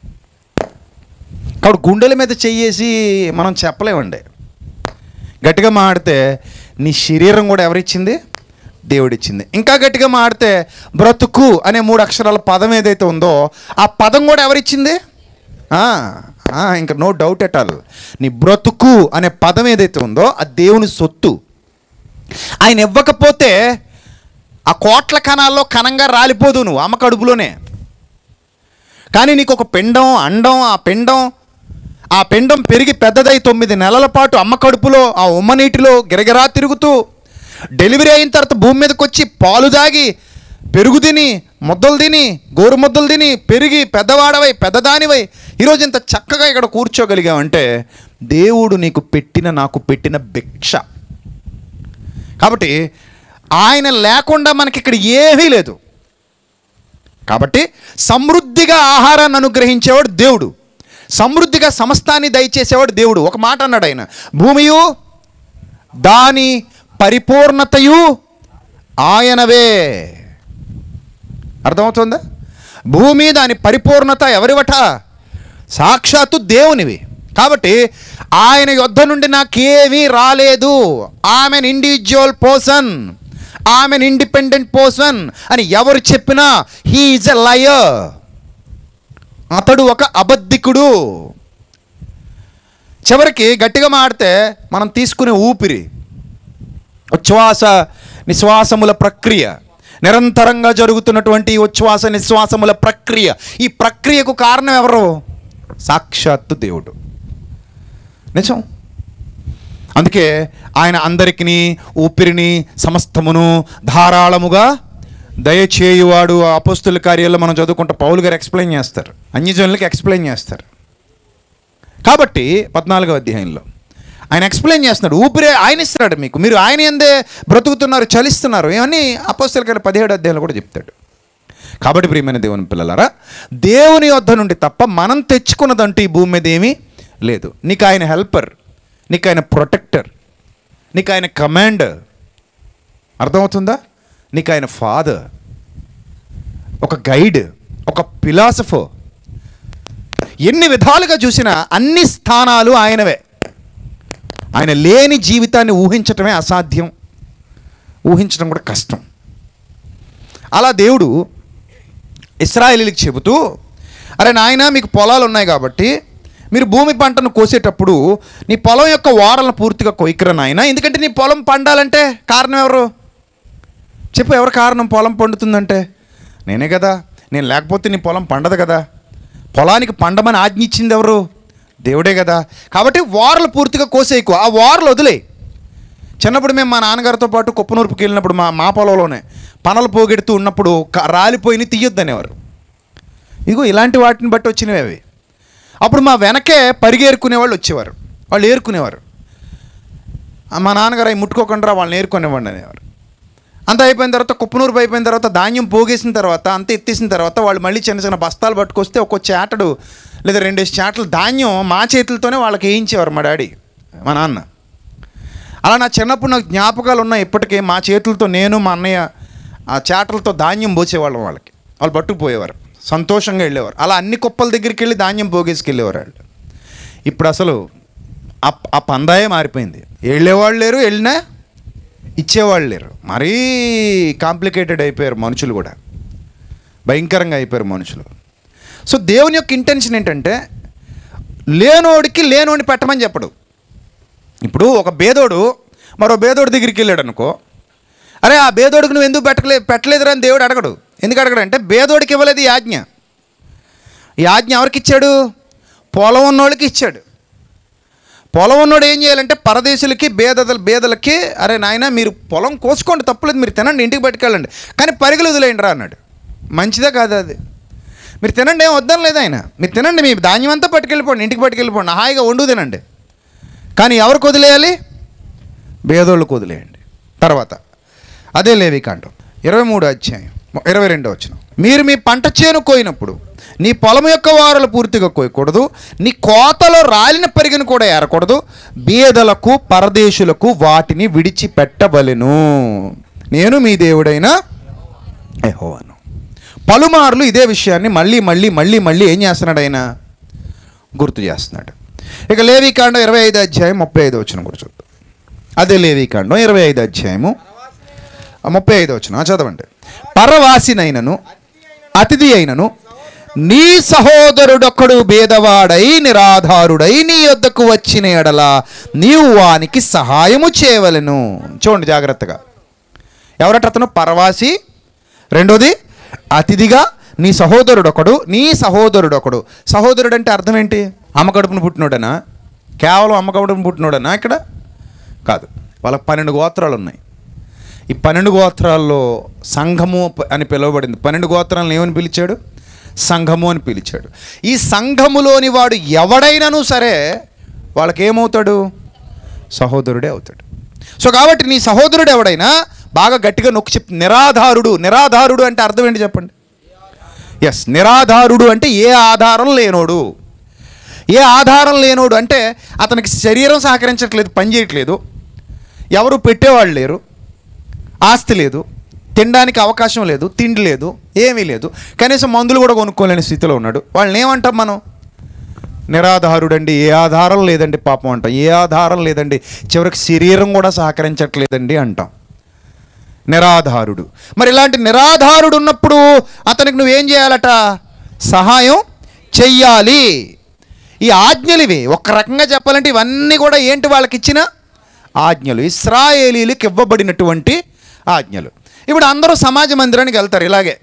కాబట్టి గుండెల మీద చెయ్యేసి మనం చెప్పలేమండి గట్టిగా మాడితే నీ శరీరం కూడా ఎవరిచ్చింది దేవుడిచ్చింది ఇంకా గట్టిగా మాడితే బ్రతుకు అనే మూడు అక్షరాల పదం ఏదైతే ఉందో ఆ పదం కూడా ఎవరిచ్చింది ఆ, ఆ, ఇంకా నో డౌట్ ఎట్ ఆల్ నీ బ్రతుకు అనే పదం ఏదైతే ఉందో అది దేవుని సొత్తు ఆయన ఇవ్వకపోతే ఆ కోట్ల కణాల్లో కణంగా రాలిపోదు నువ్వు అమ్మ కడుపులోనే కానీ నీకు ఒక పిండం అండం ఆ పిండం ఆ పిండం పెరిగి పెద్దదై తొమ్మిది నెలల పాటు అమ్మ కడుపులో ఆ ఉమ్మ నీటిలో గిరగిరా తిరుగుతూ డెలివరీ అయిన తర్వాత భూమి మీదకి వచ్చి పాలు దాగి పెరుగు తిని ముద్దలు తిని గోరు ముద్దలు తిని పెరిగి పెద్దవాడవై పెద్దదానివై ఈరోజు ఇంత చక్కగా ఇక్కడ కూర్చోగలిగావంటే దేవుడు నీకు పెట్టిన నాకు పెట్టిన భిక్ష కాబట్టి ఆయన లేకుండా మనకి ఇక్కడ ఏమీ లేదు కాబట్టి సమృద్ధిగా ఆహారాన్ని అనుగ్రహించేవాడు దేవుడు సమృద్ధిగా సమస్తాన్ని దయచేసేవాడు దేవుడు ఒక మాట అన్నాడు ఆయన భూమియు దాని పరిపూర్ణతయు ఆయనవే అర్థమవుతుందా భూమి దాని పరిపూర్ణత ఎవరివట సాక్షాత్తు దేవునివి కాబట్టి ఆయన యొద్ధ నుండి నాకేమీ రాలేదు amen individual person amen independent person అని ఎవరు చెప్పినా హీఈస్ ఎ లయర్ అతడు ఒక అబద్ధికుడు చివరికి గట్టిగా మాడితే మనం తీసుకునే ఊపిరి ఉచ్ఛ్వాస నిశ్వాసముల ప్రక్రియ నిరంతరంగా జరుగుతున్నటువంటి ఈ ఉచ్ఛ్వాస నిశ్వాసముల ప్రక్రియ ఈ ప్రక్రియకు కారణం ఎవరు సాక్షాత్తు దేవుడు నిజం అందుకే ఆయన అందరికిని ఊపిరిని సమస్తమును ధారాళముగా దయచేయువాడు ఆ అపోస్తుల కార్యాల్లో మనం చదువుకుంటే పౌలు గారు ఎక్స్ప్లెయిన్ చేస్తారు అన్యజనులకి ఎక్స్ప్లెయిన్ చేస్తారు కాబట్టి పద్నాలుగో అధ్యాయంలో ఆయన ఎక్స్ప్లెయిన్ చేస్తున్నాడు ఊపిరే ఆయన ఇస్తున్నాడు మీకు మీరు ఆయన ఎందే బ్రతుకుతున్నారు చలిస్తున్నారు ఇవన్నీ అపోస్తుల గారి పదిహేడు అధ్యాయంలో కూడా చెప్తాడు కాబట్టి ప్రియమైన దేవుని పిల్లలారా దేవుని వద్ద నుండి తప్ప మనం తెచ్చుకున్నదంటూ ఈ భూమి మీద ఏమీ లేదు నీకు ఆయన హెల్పర్ నీకు ఆయన ప్రొటెక్టర్ నీకు ఆయన కమాండర్ అర్థమవుతుందా నీకు ఆయన ఫాదర్ ఒక గైడ్ ఒక ఫిలాసఫర్ ఎన్ని విధాలుగా చూసినా అన్ని స్థానాలు ఆయనవే ఆయన లేని జీవితాన్ని ఊహించటమే అసాధ్యం ఊహించడం కూడా కష్టం అలా దేవుడు ఇస్రాయేలీలకు చెబుతూ అరే నాయన మీకు పొలాలు ఉన్నాయి కాబట్టి మీరు భూమి పంటను కోసేటప్పుడు నీ పొలం యొక్క వారలను పూర్తిగా కొయ్యకరా నాయన ఎందుకంటే నీ పొలం పండాలంటే కారణం ఎవరు చెప్పు ఎవరు కారణం పొలం పండుతుందంటే నేనే కదా నేను లేకపోతే నీ పొలం పండదు కదా పొలానికి పండమని ఆజ్ఞ ఇచ్చింది ఎవరు దేవుడే కదా కాబట్టి వారలు పూర్తిగా కోసేయకు ఆ వారలు వదిలే చిన్నప్పుడు మేము మా నాన్నగారితో పాటు కుప్పనూర్పుకి వెళ్ళినప్పుడు మా మా పొలంలోనే పనలు పోగెడుతూ ఉన్నప్పుడు క- రాలిపోయిన తీయొద్దనేవారు ఇగో ఇలాంటి వాటిని బట్టి వచ్చినవి అవి అప్పుడు మా వెనకే పరిగేరుకునే వాళ్ళు వచ్చేవారు వాళ్ళు ఏరుకునేవారు ఆ మా నాన్నగారు అవి ముట్టుకోకుండా వాళ్ళని ఏరుకునేవాడిని అనేవారు అంత అయిపోయిన తర్వాత కుప్పనూరు అయిపోయిన తర్వాత ధాన్యం పోగేసిన తర్వాత అంత ఎత్తేసిన తర్వాత వాళ్ళు మళ్ళీ చిన్న చిన్న బస్తాలు పట్టుకొస్తే ఒక్కో చేటడు లేదా రెండేసి చేటలు ధాన్యం మా చేతులతోనే వాళ్ళకి వేయించేవారు మా డాడీ మా నాన్న అలా నా చిన్నప్పుడు నాకు జ్ఞాపకాలు ఉన్నాయి ఇప్పటికే మా చేతులతో నేను మా అన్నయ్య ఆ చేటలతో ధాన్యం పోసేవాళ్ళం వాళ్ళకి వాళ్ళు పట్టుకుపోయేవారు సంతోషంగా వెళ్ళేవారు అలా అన్ని కుప్పల దగ్గరికి వెళ్ళి ధాన్యం పోగేసుకెళ్ళేవారు వాళ్ళు ఇప్పుడు అసలు ఆ ఆ పందాయే మారిపోయింది వెళ్ళేవాళ్ళు లేరు వెళ్ళినా ఇచ్చేవాళ్ళు లేరు మరీ కాంప్లికేటెడ్ అయిపోయారు మనుషులు కూడా భయంకరంగా అయిపోయారు మనుషులు సో దేవుని యొక్క ఇంటెన్షన్ ఏంటంటే లేనోడికి లేనోడిని పెట్టమని చెప్పడు ఇప్పుడు ఒక బేదోడు మరో బేదోడి దగ్గరికి వెళ్ళాడు అనుకో అరే ఆ బేదోడికి నువ్వు ఎందుకు పెట్టలే పెట్టలేదురా అని దేవుడు అడగడు ఎందుకు అడగడు అంటే బేదోడికి ఇవ్వలేదు ఈ ఆజ్ఞ ఈ ఆజ్ఞ ఎవరికి ఇచ్చాడు పొలం ఉన్నోళ్ళకి ఇచ్చాడు పొలం ఉన్నోడు ఏం చేయాలంటే పరదేశులకి బేదల బేదలకి అరే నాయన మీరు పొలం కోసుకోండి తప్పులేదు మీరు తినండి ఇంటికి పట్టుకెళ్ళండి కానీ పరిగెలు వదిలేయండి రా అన్నాడు మంచిదే కాదు అది మీరు తినండి ఏం వద్దని లేదు ఆయన మీరు తినండి మీ ధాన్యం అంతా పట్టుకెళ్ళిపోండి ఇంటికి పట్టుకెళ్ళిపోండి హాయిగా వండు తినండి కానీ ఎవరికి వదిలేయాలి బేదోళ్ళకు వదిలేయండి తర్వాత అదే లేవికాండం ఇరవై మూడు అధ్యాయం ఇరవై రెండో వచ్చిన మీరు మీ పంట చేను కోయినప్పుడు నీ పొలం యొక్క వారలు పూర్తిగా కోయకూడదు నీ కోతలో రాలిన పరిగెను కూడా ఏరకూడదు బీదలకు పరదేశులకు వాటిని విడిచిపెట్టవలెను నేను మీ దేవుడైన యెహోవాను పలుమార్లు ఇదే విషయాన్ని మళ్ళీ మళ్ళీ మళ్ళీ మళ్ళీ ఏం చేస్తున్నాడు ఆయన గుర్తు చేస్తున్నాడు ఇక లేవికాండం ఇరవై ఐదు అధ్యాయం ముప్పై ఐదు వచ్చిన కూడా చూద్దాం అదే లేవికాండం ఇరవై ఐదు అధ్యాయము ముప్పై ఐదు వచ్చిన చదవండి పరవాసినైనను అతిథి అయినను నీ సహోదరుడొక్కడు భేదవాడై నిరాధారుడై నీ యొద్దకు వచ్చిన ఎడల నీవు వానికి సహాయము చేయవలెను చూడండి జాగ్రత్తగా ఎవరట అతను పరవాసి రెండోది అతిథిగా నీ సహోదరుడొకడు నీ సహోదరుడొకడు సహోదరుడు అంటే అర్థం ఏంటి అమ్మ కడుపును పుట్టినోడనా కేవలం అమ్మ కడుపును పుట్టినోడనా ఇక్కడ కాదు వాళ్ళకి పన్నెండు గోత్రాలు ఉన్నాయి ఈ పన్నెండు గోత్రాల్లో సంఘము ప- అని పిలువబడింది పన్నెండు గోత్రాలను ఏమని పిలిచాడు సంఘము అని పిలిచాడు ఈ సంఘములోని వాడు ఎవడైనాను సరే వాళ్ళకి ఏమవుతాడు సహోదరుడే అవుతాడు సో కాబట్టి నీ సహోదరుడు ఎవడైనా బాగా గట్టిగా నొక్కి చెప్ నిరాధారుడు నిరాధారుడు అంటే అర్థం ఏంటి చెప్పండి ఎస్ నిరాధారుడు అంటే ఏ ఆధారం లేనోడు ఏ ఆధారం లేనోడు అంటే అతనికి శరీరం సహకరించట్లేదు పని చేయట్లేదు ఎవరు పెట్టేవాళ్ళు లేరు ఆస్తి లేదు తినడానికి అవకాశం లేదు తిండి లేదు ఏమీ లేదు కనీసం మందులు కూడా కొనుక్కోలేని స్థితిలో ఉన్నాడు వాళ్ళని ఏమంటాం మనం నిరాధారుడండి ఏ ఆధారం లేదండి పాపం అంటాం ఏ ఆధారం లేదండి చివరికి శరీరం కూడా సహకరించట్లేదండి అంటాం నిరాధారుడు మరి ఇలాంటి నిరాధారుడు ఉన్నప్పుడు అతనికి నువ్వేం చేయాలట సహాయం చెయ్యాలి ఈ ఆజ్ఞలు ఇవి ఒక రకంగా చెప్పాలంటే ఇవన్నీ కూడా ఏంటి వాళ్ళకి ఇచ్చిన ఆజ్ఞలు ఇస్రాయేలీలకు ఇవ్వబడినటువంటి ఆజ్ఞలు ఇప్పుడు అందరూ సమాజ మందిరానికి వెళ్తారు ఇలాగే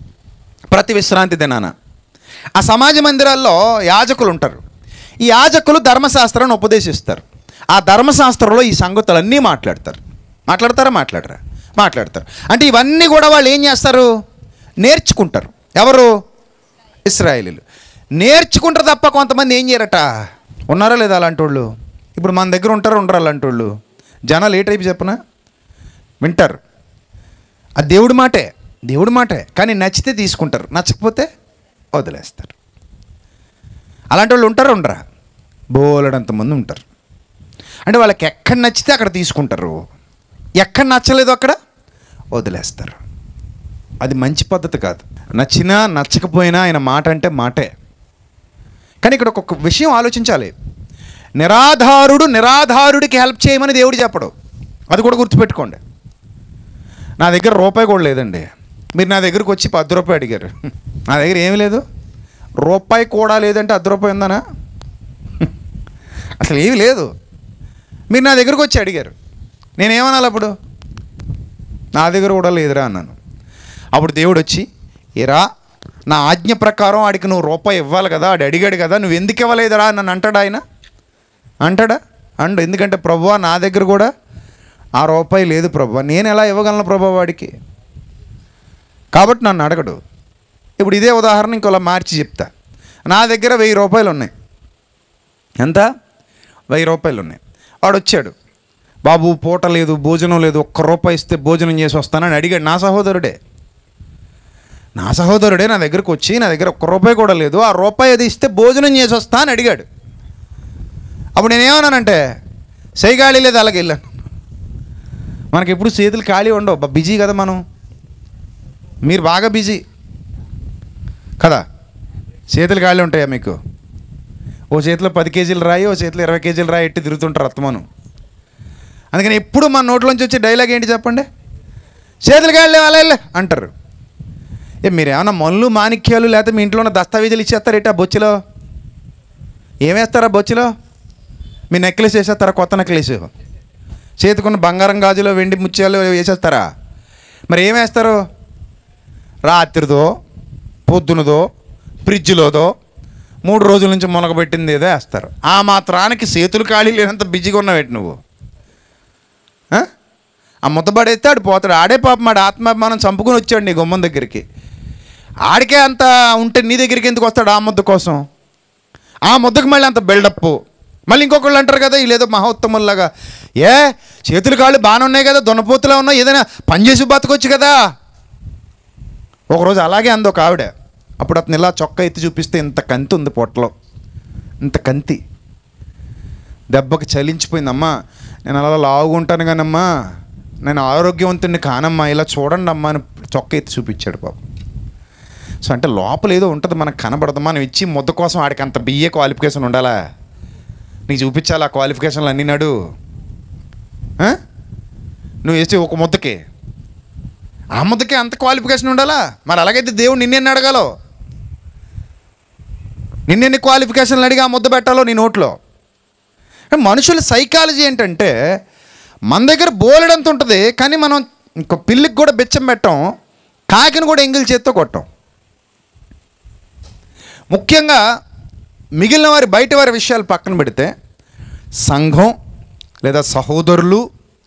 ప్రతి విశ్రాంతి దినాన ఆ సమాజ మందిరాల్లో యాజకులు ఉంటారు ఈ యాజకులు ధర్మశాస్త్రాన్ని ఉపదేశిస్తారు ఆ ధర్మశాస్త్రంలో ఈ సంగతులన్నీ మాట్లాడతారు మాట్లాడతారా మాట్లాడరా మాట్లాడతారు అంటే ఇవన్నీ కూడా వాళ్ళు ఏం చేస్తారు నేర్చుకుంటారు ఎవరు ఇస్రాయేలీలు నేర్చుకుంటారు తప్ప కొంతమంది ఏం చేయరట ఉన్నారా లేదా అలాంటి వాళ్ళు ఇప్పుడు మన దగ్గర ఉంటారా ఉండరు అలాంటి వాళ్ళు జనాలు ఏ టైపు చెప్పనా వింటారు అది దేవుడి మాటే దేవుడి మాటే కానీ నచ్చితే తీసుకుంటారు నచ్చకపోతే వదిలేస్తారు అలాంటి వాళ్ళు ఉంటారా ఉండరా బోలెడంత మంది ఉంటారు అంటే వాళ్ళకి ఎక్కడ నచ్చితే అక్కడ తీసుకుంటారు ఎక్కడ నచ్చలేదు అక్కడ వదిలేస్తారు అది మంచి పద్ధతి కాదు నచ్చినా నచ్చకపోయినా ఆయన మాట అంటే మాటే కానీ ఇక్కడ ఒక విషయం ఆలోచించాలి నిరాధారుడు నిరాధారుడికి హెల్ప్ చేయమని దేవుడు చెప్పడు అది కూడా గుర్తుపెట్టుకోండి నా దగ్గర రూపాయి కూడా లేదండి మీరు నా దగ్గరకు వచ్చి పది రూపాయి అడిగారు నా దగ్గర ఏమీ లేదు రూపాయి కూడా లేదంటే అర్ధ రూపాయి ఉందనా అసలు ఏమీ లేదు మీరు నా దగ్గరకు వచ్చి అడిగారు నేనేమనాలి అప్పుడు నా దగ్గర కూడా లేదురా అన్నాను అప్పుడు దేవుడు వచ్చి ఏరా నా ఆజ్ఞ ప్రకారం ఆడికి నువ్వు రూపాయి ఇవ్వాలి కదా ఆడు అడిగాడు కదా నువ్వు ఎందుకు ఇవ్వలేదురా అని నన్ను అంటాడా ఆయన అంటాడా అండు ఎందుకంటే ప్రభువా నా దగ్గర కూడా ఆ రూపాయి లేదు ప్రభు నేను ఎలా ఇవ్వగలను ప్రభు వాడికి కాబట్టి నన్ను అడగడు ఇప్పుడు ఇదే ఉదాహరణ ఇంకోలా మార్చి చెప్తా నా దగ్గర వెయ్యి రూపాయలు ఉన్నాయి ఎంత వెయ్యి రూపాయలు ఉన్నాయి వాడు వచ్చాడు బాబు పూట లేదు భోజనం లేదు ఒక్క రూపాయి ఇస్తే భోజనం చేసి వస్తానని అడిగాడు నా సహోదరుడే నా సహోదరుడే నా దగ్గరకు వచ్చి నా దగ్గర ఒక్క రూపాయి కూడా లేదు ఆ రూపాయి అది ఇస్తే భోజనం చేసి వస్తా అని అడిగాడు అప్పుడు నేనేమన్నానంటే సై ఖాళీ లేదు అలాగే వెళ్ళాను మనకి ఎప్పుడు చేతులు ఖాళీ ఉండవు బా బిజీ కదా మనం మీరు బాగా బిజీ కదా చేతులు ఖాళీ ఉంటాయా మీకు ఓ చేతిలో పది కేజీలు రాయి ఓ చేతిలో ఇరవై కేజీలు రాయి ఎట్టి తిరుగుతుంటారు అత్తమాను అందుకని ఎప్పుడు మన నోట్లోంచి వచ్చే డైలాగ్ ఏంటి చెప్పండి చేతులు ఖాళీ అలా వెళ్ళే అంటారు ఏ మీరు ఏమన్నా మనులు మాణిక్యాలు లేకపోతే మీ ఇంట్లో ఉన్న దస్తావేజులు ఇచ్చేస్తారేట ఆ బొచ్చులో ఏమేస్తారా బొచ్చులో మీ నెక్లెస్ వేసేస్తారా కొత్త నెక్లెస్ చేతికున్న బంగారం గాజులో వెండి ముత్యాలు వేసేస్తారా మరి ఏం వేస్తారు రాత్రిదో పొద్దునదో ఫ్రిడ్జ్లోదో మూడు రోజుల నుంచి మునగబెట్టింది ఏదో వేస్తారు ఆ మాత్రానికి చేతులు ఖాళీ లేనంత బిజీగా ఉన్నావేటి నువ్వు ఆ? ఆ ముద్దబడేస్తే ఆడు పోతాడు ఆడే పాపం ఆడు ఆత్మాభిమానం చంపుకొని వచ్చాడు నీ గుమ్మం దగ్గరికి ఆడికే అంత ఉంటే నీ దగ్గరికి ఎందుకు వస్తాడు ఆ ముద్ద కోసం ఆ ముద్దకు మళ్ళీ అంత బిల్డప్ మళ్ళీ ఇంకొకళ్ళు అంటారు కదా వీళ్ళేదో మహోత్తముల్లాగా ఏ చేతులు కాళ్ళు బాగానే ఉన్నాయి కదా దున్నపోతులా ఉన్నాయి ఏదైనా పని చేసి బతకొచ్చు కదా ఒకరోజు అలాగే అంది ఒక ఆవిడ అప్పుడు అతను ఇలా చొక్కా ఎత్తి చూపిస్తే ఇంత కంతి ఉంది పొట్టలో ఇంత కంతి దెబ్బకి చలించిపోయిందమ్మా నేను అలా లావుగుంటాను కానమ్మా నేను ఆరోగ్యవంతుడిని కానమ్మా ఇలా చూడండి అమ్మా అని చొక్కా ఎత్తి చూపించాడు బాబు సో అంటే లోపల ఏదో ఉంటుంది మనకు కనబడదు మనం ఇచ్చి ముద్ద కోసం ఆడికి అంత బిఏ క్వాలిఫికేషన్ ఉండాలా నీకు చూపించాలి ఆ క్వాలిఫికేషన్లు అన్నీ నాడు ఆ? నువ్వు వేసే ఒక ముద్దకి ఆ ముద్దకి అంత క్వాలిఫికేషన్ ఉండాలా మరి అలాగైతే దేవుడు నిన్నెన్ని అడగాలో నిన్నెన్ని క్వాలిఫికేషన్లు అడిగి ఆ ముద్ద పెట్టాలో నీ నోట్లో మనుషుల సైకాలజీ ఏంటంటే మన దగ్గర బోలెడంత ఉంటుంది కానీ మనం ఇంకో పిల్లికి కూడా బెచ్చం పెట్టాం కాకిని కూడా ఎంగిల్ చేత్తో కొట్టాం ముఖ్యంగా మిగిలిన వారి బయట వారి విషయాలు పక్కన పెడితే సంఘం లేదా సహోదరులు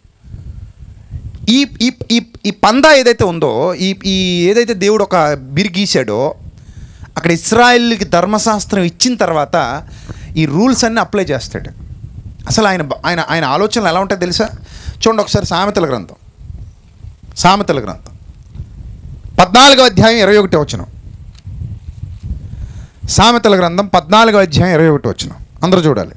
ఈ ఈ ఈ ఈ పందా ఏదైతే ఉందో ఈ ఈ ఏదైతే దేవుడు ఒక బిరి గీశాడో అక్కడ ఇస్రాయిల్కి ధర్మశాస్త్రం ఇచ్చిన తర్వాత ఈ రూల్స్ అన్నీ అప్లై చేస్తాడు అసలు ఆయన ఆయన ఆయన ఆలోచనలు ఎలా ఉంటాయో తెలుసా చూడండి ఒకసారి సామెతల గ్రంథం సామెతల గ్రంథం పద్నాలుగో అధ్యాయం ఇరవై ఒకటి వచనం సామెతల గ్రంథం పద్నాలుగో అధ్యాయం ఇరవై ఒకటి వచనం అందరూ చూడాలి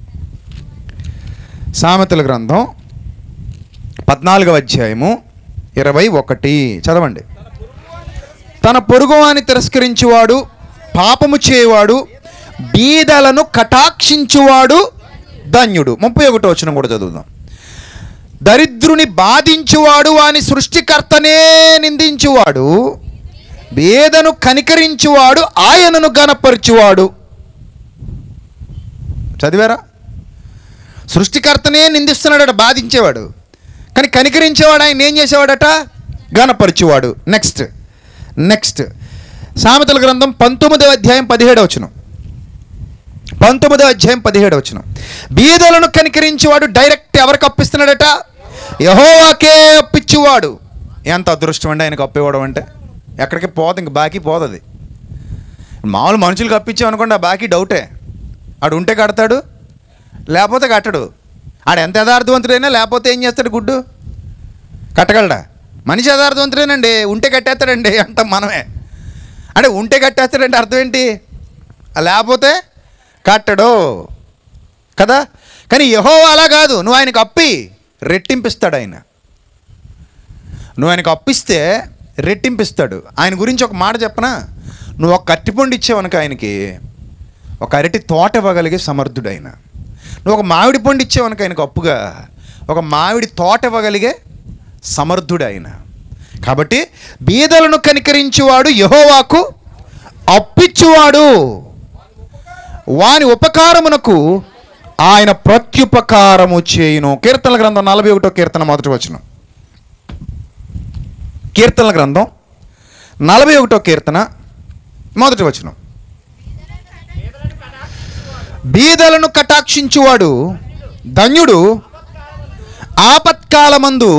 సామెతల గ్రంథం పద్నాలుగవ అధ్యాయము ఇరవై ఒకటి చదవండి తన పొరుగువాని తిరస్కరించువాడు పాపము చేయవాడు బీదలను కటాక్షించువాడు ధన్యుడు ముప్పై ఒకటో వచ్చిన కూడా చదువుదాం దరిద్రుని బాధించువాడు వాని సృష్టికర్తనే నిందించువాడు బేదను కనికరించువాడు ఆయనను గనపరచువాడు చదివారా సృష్టికర్తనే నిందిస్తున్నాడట బాధించేవాడు కానీ కనికరించేవాడు ఆయన ఏం చేసేవాడట గనపరచువాడు నెక్స్ట్ నెక్స్ట్ సామెతల గ్రంథం పంతొమ్మిదవ అధ్యాయం పదిహేడవ వచనం పంతొమ్మిదవ అధ్యాయం పదిహేడవ వచనం బీదలను కనికరించేవాడు డైరెక్ట్ ఎవరికి అప్పిస్తున్నాడట యహోవాకే అప్పించువాడు ఎంత అదృష్టం అండి ఆయనకు అప్పేవాడు అంటే ఎక్కడికి పోదు ఇంక బాకీ పోదు అది మామూలు మనుషులకు అప్పించాం అనుకోండి ఆ బాకీ డౌటే ఆడు ఉంటే కడతాడు లేకపోతే కట్టడు ఆడు ఎంత యథార్థవంతుడైనా లేకపోతే ఏం చేస్తాడు గుడ్డు కట్టగలడా మనిషి యథార్థవంతుడేనండి ఉంటే కట్టేస్తాడండి అంటాం మనమే అంటే ఉంటే కట్టేస్తాడంటే అర్థం ఏంటి లేకపోతే కట్టడు కదా కానీ యహో అలా కాదు నువ్వు ఆయనకు అప్పి రెట్టింపిస్తాడు ఆయన నువ్వు ఆయనకు అప్పిస్తే రెట్టింపిస్తాడు ఆయన గురించి ఒక మాట చెప్పనా నువ్వు ఒక కట్టిపండు ఇచ్చావనుక ఆయనకి ఒక అరటి తోట ఇవ్వగలిగే సమర్థుడు ఆయన నువ్వు ఒక మామిడి పండు ఇచ్చావనుక ఆయనకు అప్పుగా ఒక మామిడి తోట ఇవ్వగలిగే సమర్థుడు ఆయన కాబట్టి బీదలను కనికరించువాడు యహోవాకు అప్పిచ్చువాడు వాని ఉపకారమునకు ఆయన ప్రత్యుపకారము చేయును కీర్తనల గ్రంథం నలభై ఒకటో కీర్తన మొదటి వచనం కీర్తనల గ్రంథం నలభై ఒకటో కీర్తన మొదటి వచనం బీదలను కటాక్షించువాడు ధన్యుడు ఆపత్ తత్కాలమందు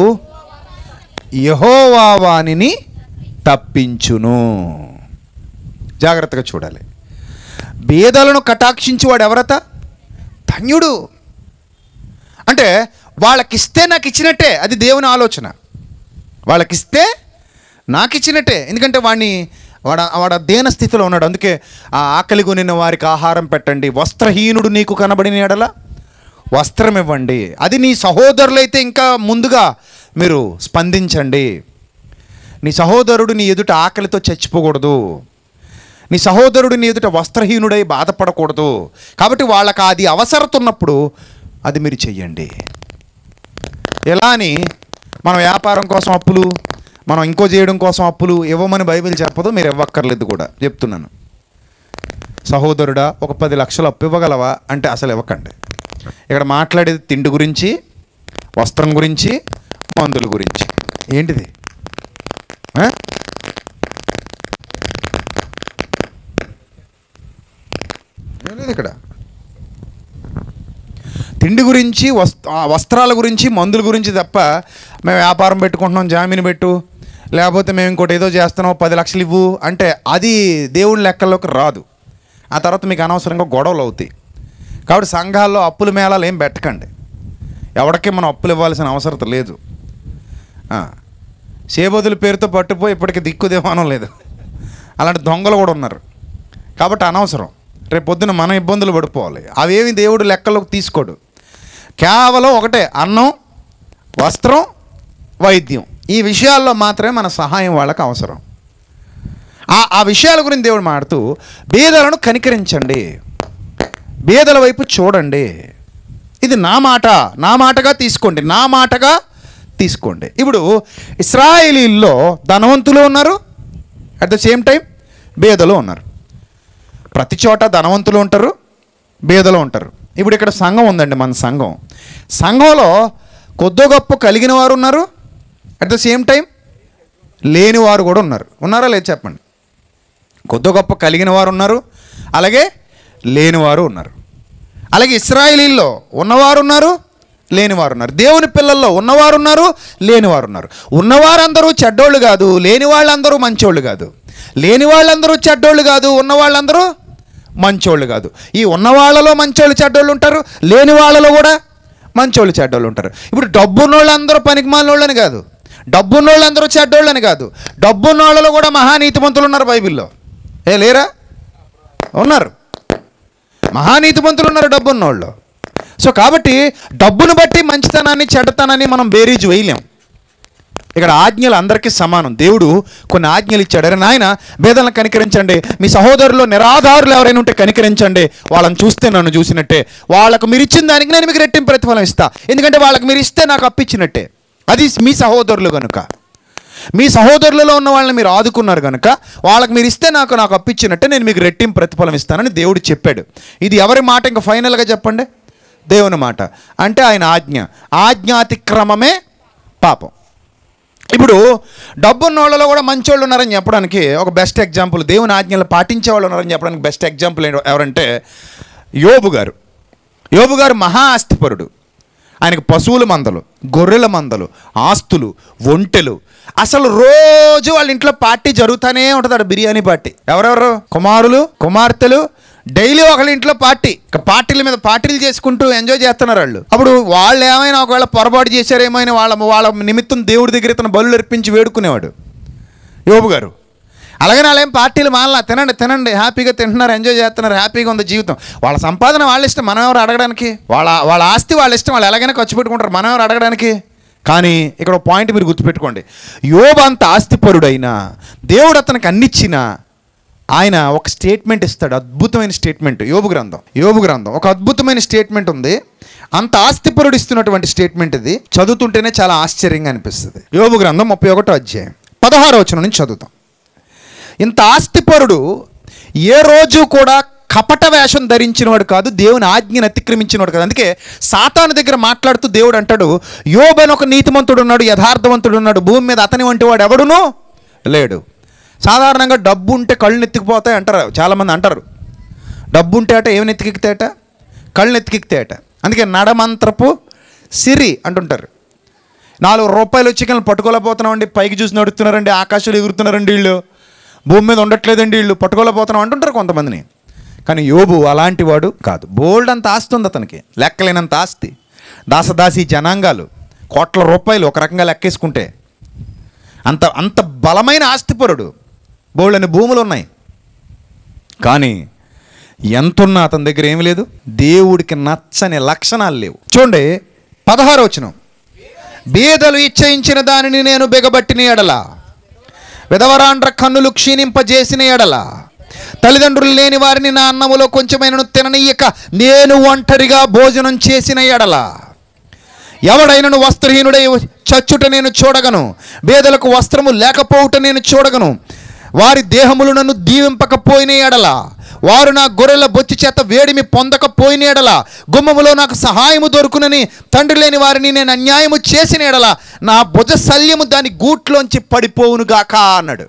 యహోవా వానిని తప్పించును జాగ్రత్తగా చూడాలి బేదలను కటాక్షించువాడు ఎవరత ధన్యుడు అంటే వాళ్ళకిస్తే నాకు ఇచ్చినట్టే అది దేవుని ఆలోచన వాళ్ళకిస్తే నాకు ఇచ్చినట్టే ఎందుకంటే వాడిని వాడ వాడ దేన స్థితిలో ఉన్నాడు అందుకే ఆ ఆకలి కొనిన వారికి ఆహారం పెట్టండి వస్త్రహీనుడు నీకు కనబడిన ఎడల వస్త్రం ఇవ్వండి అది నీ సహోదరులైతే ఇంకా ముందుగా మీరు స్పందించండి నీ సహోదరుడు నీ ఎదుట ఆకలితో చచ్చిపోకూడదు నీ సహోదరుడు నీ ఎదుట వస్త్రహీనుడై బాధపడకూడదు కాబట్టి వాళ్ళకి అది అవసరత ఉన్నప్పుడు అది మీరు చెయ్యండి ఎలా అని మన వ్యాపారం కోసం అప్పులు మనం ఇంకో చేయడం కోసం అప్పులు ఇవ్వమని బైబిల్ చెప్పదు మీరు ఇవ్వక్కర్లేదు కూడా చెప్తున్నాను సహోదరుడా ఒక పది లక్షలు అప్పు ఇవ్వగలవా అంటే అసలు ఇవ్వకండి ఇక్కడ మాట్లాడేది తిండి గురించి వస్త్రం గురించి మందుల గురించి ఏంటిది ఆ? ఏం లేదు ఇక్కడ తిండి గురించి వస్ ఆ వస్త్రాల గురించి మందుల గురించి తప్ప మేము వ్యాపారం పెట్టుకుంటున్నాం జామీన్ పెట్టు లేకపోతే మేము ఇంకోటి ఏదో చేస్తున్నాం పది లక్షలు ఇవ్వు అంటే అది దేవుడి లెక్కల్లోకి రాదు ఆ తర్వాత మీకు అనవసరంగా గొడవలు అవుతాయి కాబట్టి సంఘాల్లో అప్పుల మేళాలు ఏం పెట్టకండి ఎవరికి మనం అప్పులు ఇవ్వాల్సిన అవసరం లేదు ఆ, చేబదుల పేరుతో పట్టుపోయి ఇప్పటికి దిక్కు దేవానం లేదు అలాంటి దొంగలు కూడా ఉన్నారు కాబట్టి అనవసరం రేపు పొద్దున మనం ఇబ్బందులు పడిపోవాలి అవేమి దేవుడు లెక్కలోకి తీసుకోడు కేవలం ఒకటే అన్నం వస్త్రం వైద్యం ఈ విషయాల్లో మాత్రమే మన సహాయం వాళ్ళకి అవసరం ఆ ఆ విషయాల గురించి దేవుడు మాడుతూ బీదలను కనికరించండి బీదల వైపు చూడండి ఇది నా మాట నా మాటగా తీసుకోండి నా మాటగా తీసుకోండి ఇప్పుడు ఇస్రాయేలీల్లో ధనవంతులు ఉన్నారు అట్ ద సేమ్ టైం బేదలు ఉన్నారు ప్రతి చోట ధనవంతులు ఉంటారు బేదలు ఉంటారు ఇప్పుడు ఇక్కడ సంఘం ఉందండి మన సంఘం సంఘంలో కొద్ది గొప్ప కలిగిన వారు ఉన్నారు అట్ ద సేమ్ టైం లేని వారు కూడా ఉన్నారు ఉన్నారా లేదు చెప్పండి కొద్ది గొప్ప కలిగిన వారు ఉన్నారు అలాగే లేనివారు ఉన్నారు అలాగే ఇస్రాయేలీల్లో ఉన్నవారు ఉన్నారు లేనివారు ఉన్నారు దేవుని పిల్లల్లో ఉన్నవారు ఉన్నారు లేనివారు ఉన్నారు ఉన్నవారందరూ చెడ్డోళ్ళు కాదు లేని వాళ్ళందరూ మంచోళ్ళు కాదు లేని వాళ్ళందరూ చెడ్డోళ్ళు కాదు ఉన్న వాళ్ళందరూ మంచోళ్ళు కాదు ఈ ఉన్న వాళ్ళలో మంచోళ్ళు చెడ్డోళ్ళు ఉంటారు లేని వాళ్ళలో కూడా మంచోళ్ళు చెడ్డోళ్ళు ఉంటారు ఇప్పుడు డబ్బున్న వాళ్ళందరూ పనికిమాలినోళ్ళని కాదు డబ్బున్న వాళ్ళందరూ చెడ్డోళ్ళని కాదు డబ్బున్న వాళ్ళలో కూడా మహానీతిమంతులు ఉన్నారు బైబిల్లో ఏ లేరా ఉన్నారు మహానీతిమంతులు ఉన్నారు డబ్బున్న వాళ్ళు సో కాబట్టి డబ్బును బట్టి మంచితనాన్ని చెడ్డతనాన్ని మనం బేరీజ్ వేయలేం ఇక్కడ ఆజ్ఞలు అందరికీ సమానం దేవుడు కొన్ని ఆజ్ఞలు ఇచ్చాడు అరే నాయన భేదాలను కనికరించండి మీ సహోదరులు నిరాధారులు ఎవరైనా ఉంటే కనికరించండి వాళ్ళని చూస్తే నన్ను చూసినట్టే వాళ్ళకు మీరు ఇచ్చిన దానికి నేను మీకు రెట్టింపు ప్రతిఫలం ఇస్తా ఎందుకంటే వాళ్ళకి మీరు ఇస్తే నాకు అప్పిచ్చినట్టే అది మీ సహోదరులు కనుక మీ సహోదరులలో ఉన్న వాళ్ళని మీరు ఆదుకున్నారు కనుక వాళ్ళకి మీరు ఇస్తే నాకు నాకు అప్పిచ్చినట్టే నేను మీకు రెట్టింపు ప్రతిఫలం ఇస్తానని దేవుడు చెప్పాడు ఇది ఎవరి మాట ఇంకా ఫైనల్గా చెప్పండి దేవుని మాట అంటే ఆయన ఆజ్ఞ ఆజ్ఞాతిక్రమమే పాపం ఇప్పుడు డబ్బున్న వాళ్ళలో కూడా మంచోళ్ళు ఉన్నారని చెప్పడానికి ఒక బెస్ట్ ఎగ్జాంపుల్ దేవుని ఆజ్ఞలు పాటించే వాళ్ళు ఉన్నారని చెప్పడానికి బెస్ట్ ఎగ్జాంపుల్ ఏంటో- ఎవరంటే యోబు గారు యోబు గారు మహా ఆస్తిపరుడు ఆయనకు పశువుల మందలు గొర్రెల మందలు ఆస్తులు ఒంటెలు అసలు రోజు వాళ్ళ ఇంట్లో పార్టీ జరుగుతూనే ఉంటుంది ఆడ బిర్యానీ పార్టీ ఎవరెవరు కుమారులు కుమార్తెలు డైలీ ఒకళ్ళ ఇంట్లో పార్టీ ఇక పార్టీల మీద పార్టీలు చేసుకుంటూ ఎంజాయ్ చేస్తున్నారు వాళ్ళు అప్పుడు వాళ్ళు ఏమైనా ఒకవేళ పొరపాటు చేశారేమో అని వాళ్ళ వాళ్ళ నిమిత్తం దేవుడి దగ్గర తన బలు అర్పించి వేడుకునేవాడు యోబు గారు అలాగే వాళ్ళు ఏం పార్టీలు మానలా తినండి తినండి హ్యాపీగా తింటున్నారు ఎంజాయ్ చేస్తున్నారు హ్యాపీగా ఉంది జీవితం వాళ్ళ సంపాదన వాళ్ళ ఇష్టం మనం ఎవరు అడగడానికి వాళ్ళ వాళ్ళ ఆస్తి వాళ్ళ ఇష్టం వాళ్ళు ఎలాగైనా ఖర్చు పెట్టుకుంటారు మనం ఎవరు అడగడానికి కానీ ఇక్కడ ఒక పాయింట్ మీరు గుర్తుపెట్టుకోండి యోబు అంత ఆస్తిపరుడైనా దేవుడు అతనికి అన్నిచ్చినా ఆయన ఒక స్టేట్మెంట్ ఇస్తాడు అద్భుతమైన స్టేట్మెంట్ యోబు గ్రంథం యోబు గ్రంథం ఒక అద్భుతమైన స్టేట్మెంట్ ఉంది అంత ఆస్తిపరుడు ఇస్తున్నటువంటి స్టేట్మెంట్ ఇది చదువుతుంటేనే చాలా ఆశ్చర్యంగా అనిపిస్తుంది యోబు గ్రంథం ముప్పై ఒకటో అధ్యాయం పదహారో వచనం నుంచి చదువుతాం ఇంత ఆస్తిపరుడు ఏ రోజు కూడా కపట వేషం ధరించినవాడు కాదు దేవుని ఆజ్ఞను అతిక్రమించినవాడు కాదు అందుకే సాతాను దగ్గర మాట్లాడుతూ దేవుడు అంటాడు యోబని ఒక నీతిమంతుడు ఉన్నాడు యథార్థవంతుడు ఉన్నాడు భూమి మీద అతని వంటి వాడు ఎవడును లేడు సాధారణంగా డబ్బు ఉంటే కళ్ళు ఎత్తికిపోతాయి అంటారు చాలామంది అంటారు డబ్బు ఉంటే అట ఏమి ఎత్తికితాయట కళ్ళు ఎత్తికితాయట అందుకే నడమంత్రపు సిరి అంటుంటారు నాలుగు రూపాయలు వచ్చి కానీ పట్టుకోలేకపోతున్నామండి పైకి చూసి నడుస్తున్నారండి ఆకాశాలు ఎగురుతున్నారండి వీళ్ళు భూమి మీద ఉండట్లేదండి వీళ్ళు పట్టుకోలేకపోతున్నాం అంటుంటారు కొంతమందిని కానీ యోబు అలాంటి వాడు కాదు బోల్డ్ అంత ఆస్తి ఉంది అతనికి లెక్కలేనంత ఆస్తి దాసదాసి జనాంగాలు కోట్ల రూపాయలు ఒక రకంగా లెక్కేసుకుంటే అంత అంత బలమైన ఆస్తిపరుడు బోల్డ్ అని భూములు ఉన్నాయి కానీ ఎంతున్నా అతని దగ్గర ఏమి లేదు దేవుడికి నచ్చని లక్షణాలు లేవు చూడండి పదహారు వచనం బీదలు ఇచ్చయించిన దానిని నేను బిగబట్టిన ఎడల విధవరాండ్ర కన్నులు క్షీణింపజేసిన ఎడల తల్లిదండ్రులు లేని వారిని నా అన్నములో కొంచెమైనను తిననీయక నేను ఒంటరిగా భోజనం చేసిన ఎడల ఎవడైనను వస్త్రహీనుడై చచ్చుట నేను చూడగను బేదలకు వస్త్రము లేకపోవుట నేను చూడగను వారి దేహములు నన్ను దీవింపకపోయిన ఎడల వారు నా గొర్రెల బొచ్చి చేత వేడిమి పొందకపోయిన ఎడల గుమ్మములో నాకు సహాయము దొరుకునని తండ్రి లేని వారిని నేను అన్యాయము చేసిన ఎడల నా భుజ శల్యము దాని గూట్లోంచి పడిపోవునుగాక అన్నాడు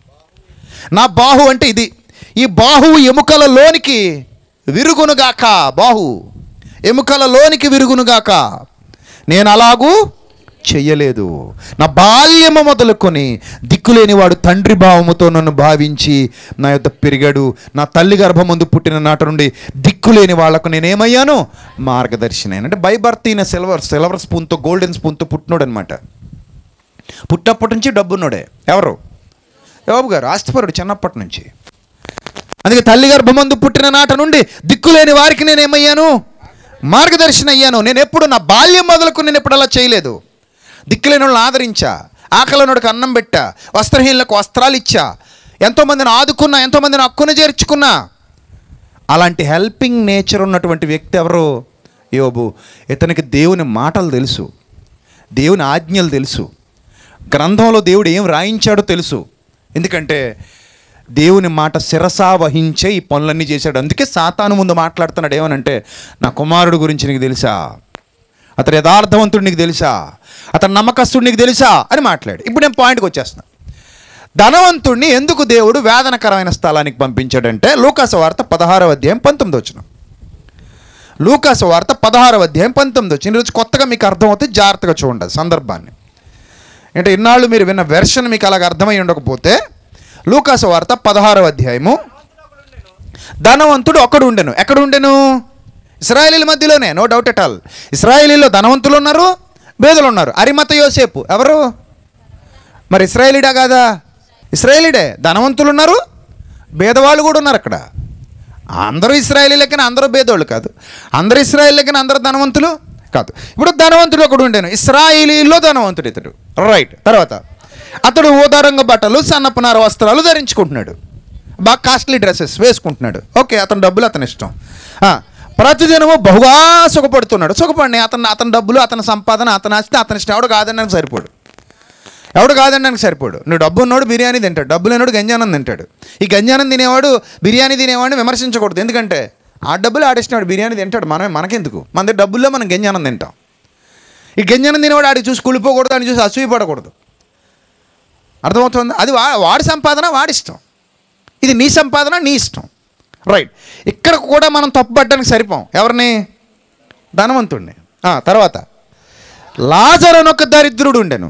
నా బాహు అంటే ఇది ఈ బాహువు ఎముకల లోనికి విరుగునుగాక బాహు ఎముకల లోనికి విరుగునుగాక నేను అలాగూ చెయ్యలేదు నా బాల్యము మొదలుకొని దిక్కులేని వాడు తండ్రి భావముతో నన్ను భావించి నా యొద్ద పెరిగాడు నా తల్లి గర్భం ముందు పుట్టిన నాటి నుండి దిక్కులేని వాళ్లకు నేనేమయ్యాను మార్గదర్శిని అంటే బై బర్త్ ఈయన సిల్వర్ సిల్వర్ స్పూన్తో గోల్డెన్ స్పూన్తో పుట్టినోడు అనమాట పుట్టప్పటి నుంచి డబ్బున్నోడే ఎవరు యోబు గారు ఆస్తిపరుడు చిన్నప్పటి నుంచి అందుకే తల్లి గర్భమందు పుట్టిన నాట నుండి దిక్కులేని వారికి నేను ఏమయ్యాను మార్గదర్శన అయ్యాను నేను ఎప్పుడు నా బాల్యం మొదలకు నేను ఎప్పుడు అలా చేయలేదు దిక్కులేని వాళ్ళని ఆదరించా ఆకలినోడికి అన్నం పెట్టా వస్త్రహీనులకు వస్త్రాలు ఇచ్చా ఎంతోమందిని ఆదుకున్నా ఎంతోమందిని హక్కును చేర్చుకున్నా అలాంటి హెల్పింగ్ నేచర్ ఉన్నటువంటి వ్యక్తి ఎవరు యోబు ఇతనికి దేవుని మాటలు తెలుసు దేవుని ఆజ్ఞలు తెలుసు గ్రంథంలో దేవుడు ఏం రాయించాడో తెలుసు ఎందుకంటే దేవుని మాట శిరసా వహించే ఈ పనులన్నీ చేశాడు అందుకే సాతాను ముందు మాట్లాడుతున్నాడు ఏమనంటే నా కుమారుడు గురించి నీకు తెలుసా అతడు యథార్థవంతుడు నీకు తెలుసా అతను నమ్మకస్తుడు నీకు తెలుసా అని మాట్లాడు ఇప్పుడు నేను పాయింట్కి వచ్చేస్తున్నా ధనవంతుడిని ఎందుకు దేవుడు వేదనకరమైన స్థలానికి పంపించాడంటే లూకాస వార్త పదహారవ అధ్యాయం పంతొమ్మిది వచ్చిన లూకాస వార్త పదహారవ అధ్యాయం పంతొమ్మిది వచ్చిన ఈరోజు కొత్తగా మీకు అర్థమవుతుంది జాగ్రత్తగా చూడండి సందర్భాన్ని అంటే ఇన్నాళ్ళు మీరు విన్న వెర్షన్ మీకు అలాగ అర్థమై ఉండకపోతే లూకాస వార్త పదహారవ అధ్యాయము ధనవంతుడు ఒకడు ఉండెను ఎక్కడ ఉండెను ఇస్రాయేలీల మధ్యలోనే నో డౌట్ ఎట్ ఆల్ ఇస్రాయేలీలో ధనవంతులు ఉన్నారు పేదలు ఉన్నారు అరిమత యోసేపు ఎవరు మరి ఇస్రాయేలీడా కాదా ఇస్రాయేలీడే ధనవంతులు ఉన్నారు భేదవాళ్ళు కూడా ఉన్నారు అక్కడ అందరూ ఇస్రాయేలీలకైనా అందరూ భేదోళ్ళు కాదు అందరూ ఇస్రాయేలీలకైనా అందరూ ధనవంతులు కాదు ఇప్పుడు ధనవంతుడు ఒకడు ఉండేను ఇస్రాయేలీలో ధనవంతుడు ఇతడు రైట్ తర్వాత అతడు ఊదారంగ బట్టలు సన్నపునార వస్త్రాలు ధరించుకుంటున్నాడు బాగా కాస్ట్లీ డ్రెస్సెస్ వేసుకుంటున్నాడు ఓకే అతని డబ్బులు అతని ఇష్టం ఆ, ప్రతిదినము బహుగా సుఖపడుతున్నాడు సుఖపడి అతను అతని డబ్బులు అతని సంపాదన అతని ఆస్తి అతని ఇష్టం ఎవడు కాదనడానికి సరిపోడు ఎవడు కాదనడానికి సరిపోడు నువ్వు డబ్బు ఉన్నోడు బిర్యానీ తింటాడు డబ్బు లేనోడు గంజానం తింటాడు ఈ గంజానం తినేవాడు బిర్యానీ తినేవాడిని విమర్శించకూడదు ఎందుకంటే ఆ డబ్బులు ఆడిస్తున్నాడు బిర్యానీ తింటాడు మనమే మనకెందుకు మన దగ్గర డబ్బుల్లో మనం గంజానం తింటాం ఈ గంజానం తినేవాడు ఆడికి చూసి కుళ్ళిపోకూడదు అని చూసి అసూయపడకూడదు అర్థమవుతుంది అది వా వాడి సంపాదన వాడి ఇష్టం ఇది నీ సంపాదన నీ ఇష్టం రైట్ ఇక్కడ కూడా మనం తప్పుపట్టడానికి సరిపోం ఎవరిని ధనవంతుడిని ఆ, తర్వాత లాజరనొక దరిద్రుడు ఉండెను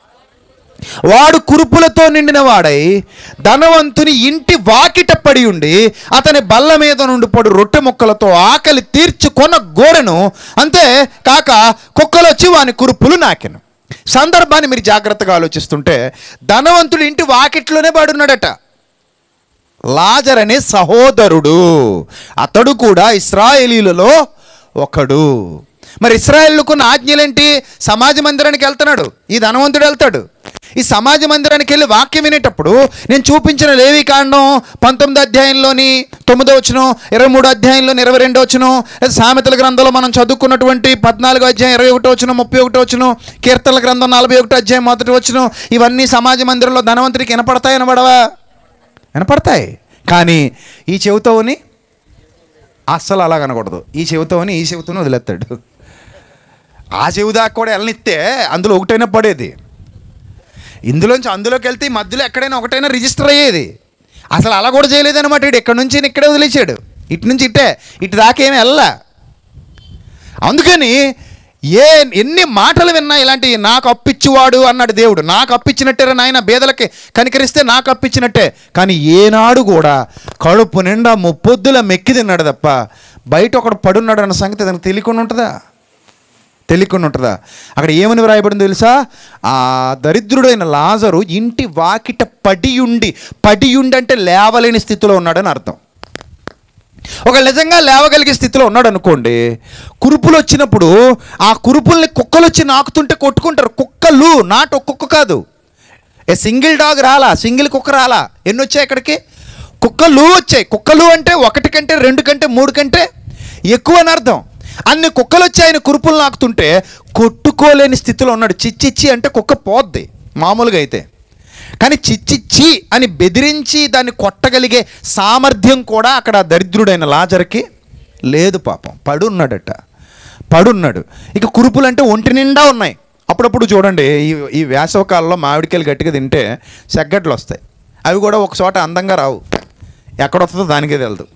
వాడు కురుపులతో నిండిన వాడై ధనవంతుని ఇంటి వాకిట పడి ఉండి అతని బల్ల మీద నుండి పడు రొట్టె ముక్కలతో ఆకలి తీర్చుకొన్న గోరెను అంతే కాక కుక్కలు వచ్చి వాని కురుపులు నాకెను సందర్భాన్ని మీరు జాగ్రత్తగా ఆలోచిస్తుంటే ధనవంతుడు ఇంటి వాకిట్లోనే పడున్నాడట లాజర్ అనే సహోదరుడు అతడు కూడా ఇస్రాయేలీలలో ఒకడు మరి ఇస్రాయేల్కున్న ఆజ్ఞలేంటి సమాజ మందిరానికి వెళ్తున్నాడు ఈ ధనవంతుడు వెళ్తాడు ఈ సమాజ మందిరానికి వెళ్ళి వాక్యం వినేటప్పుడు నేను చూపించిన లేవి కాండం పంతొమ్మిది అధ్యాయంలోని తొమ్మిదో వచ్చును ఇరవై మూడు అధ్యాయంలోని ఇరవై రెండో వచ్చును సామెతల గ్రంథంలో మనం చదువుకున్నటువంటి పద్నాలుగో అధ్యాయం ఇరవై ఒకటో వచ్చును ముప్పై ఒకటో వచ్చును కీర్తనల గ్రంథం నలభై ఒకటో అధ్యాయం మొదటి వచ్చును ఇవన్నీ సమాజ మందిరంలో ధనవంతుడికి వినపడతాయి వినపడవా వినపడతాయి కానీ ఈ చెవితోని అస్సలు అలా కనకూడదు ఈ చెవితోని ఈ చెవితోని వదిలేస్తాడు ఆ చెవి దాకా కూడా వెళ్ళనిస్తే అందులో ఒకటైనా పడేది ఇందులోంచి అందులోకి వెళ్తే ఈ మధ్యలో ఎక్కడైనా ఒకటైనా రిజిస్టర్ అయ్యేది అసలు అలా కూడా చేయలేదన్నమాట ఇటు ఇక్కడ నుంచి ఈయన ఇక్కడే వదిలేసాడు ఇటు నుంచి ఇట్టే ఇటు దాకా ఏమి వెళ్ళా అందుకని ఏ ఎన్ని మాటలు విన్నా ఇలాంటి నాకు అప్పిచ్చువాడు అన్నాడు దేవుడు నాకు అప్పిచ్చినట్టే నాయన బేదలకి కనికరిస్తే నాకు అప్పిచ్చినట్టే కానీ ఏనాడు కూడా కడుపు నిండా ముప్పొద్దుల మెక్కి తిన్నాడు తప్ప బయట ఒకడు పడున్నాడు అన్న సంగతి తనకు తెలియకుండా ఉంటుందా తెలియకుండా ఉంటుందా అక్కడ ఏమని వ్రాయబడింది తెలుసా ఆ దరిద్రుడైన లాజరు ఇంటి వాకిట పడియుండి పడియుండి అంటే లేవలేని స్థితిలో ఉన్నాడని అర్థం ఒక నిజంగా లేవగలిగే స్థితిలో ఉన్నాడు అనుకోండి కురుపులు వచ్చినప్పుడు ఆ కురుపుల్ని కుక్కలు వచ్చి నాకుతుంటే కొట్టుకుంటారు కుక్కలు నాట్ ఒక కుక్క కాదు ఏ సింగిల్ డాగ్ రాలా సింగిల్ కుక్క రాలా ఎన్ని వచ్చాయి ఇక్కడికి కుక్కలు వచ్చాయి కుక్కలు అంటే ఒకటి కంటే రెండు కంటే మూడు కంటే ఎక్కువ అని అర్థం అన్ని కుక్కలు వచ్చి ఆయన కురుపులు నాకుతుంటే కొట్టుకోలేని స్థితిలో ఉన్నాడు చిచ్చిచ్చి అంటే కుక్క పోద్ది మామూలుగా అయితే కానీ చిచ్చిచ్చి అని బెదిరించి దాన్ని కొట్టగలిగే సామర్థ్యం కూడా అక్కడ దరిద్రుడైన లాజర్కి లేదు పాపం పడున్నాడట పడున్నాడు ఇక కురుపులు అంటే ఒంటి నిండా ఉన్నాయి అప్పుడప్పుడు చూడండి ఈ ఈ వేసవకాలంలో మామిడికాయలు గట్టిగా తింటే సెగ్గట్లు వస్తాయి అవి కూడా ఒక చోట అందంగా రావు ఎక్కడొస్తుందో దానికే తెలదు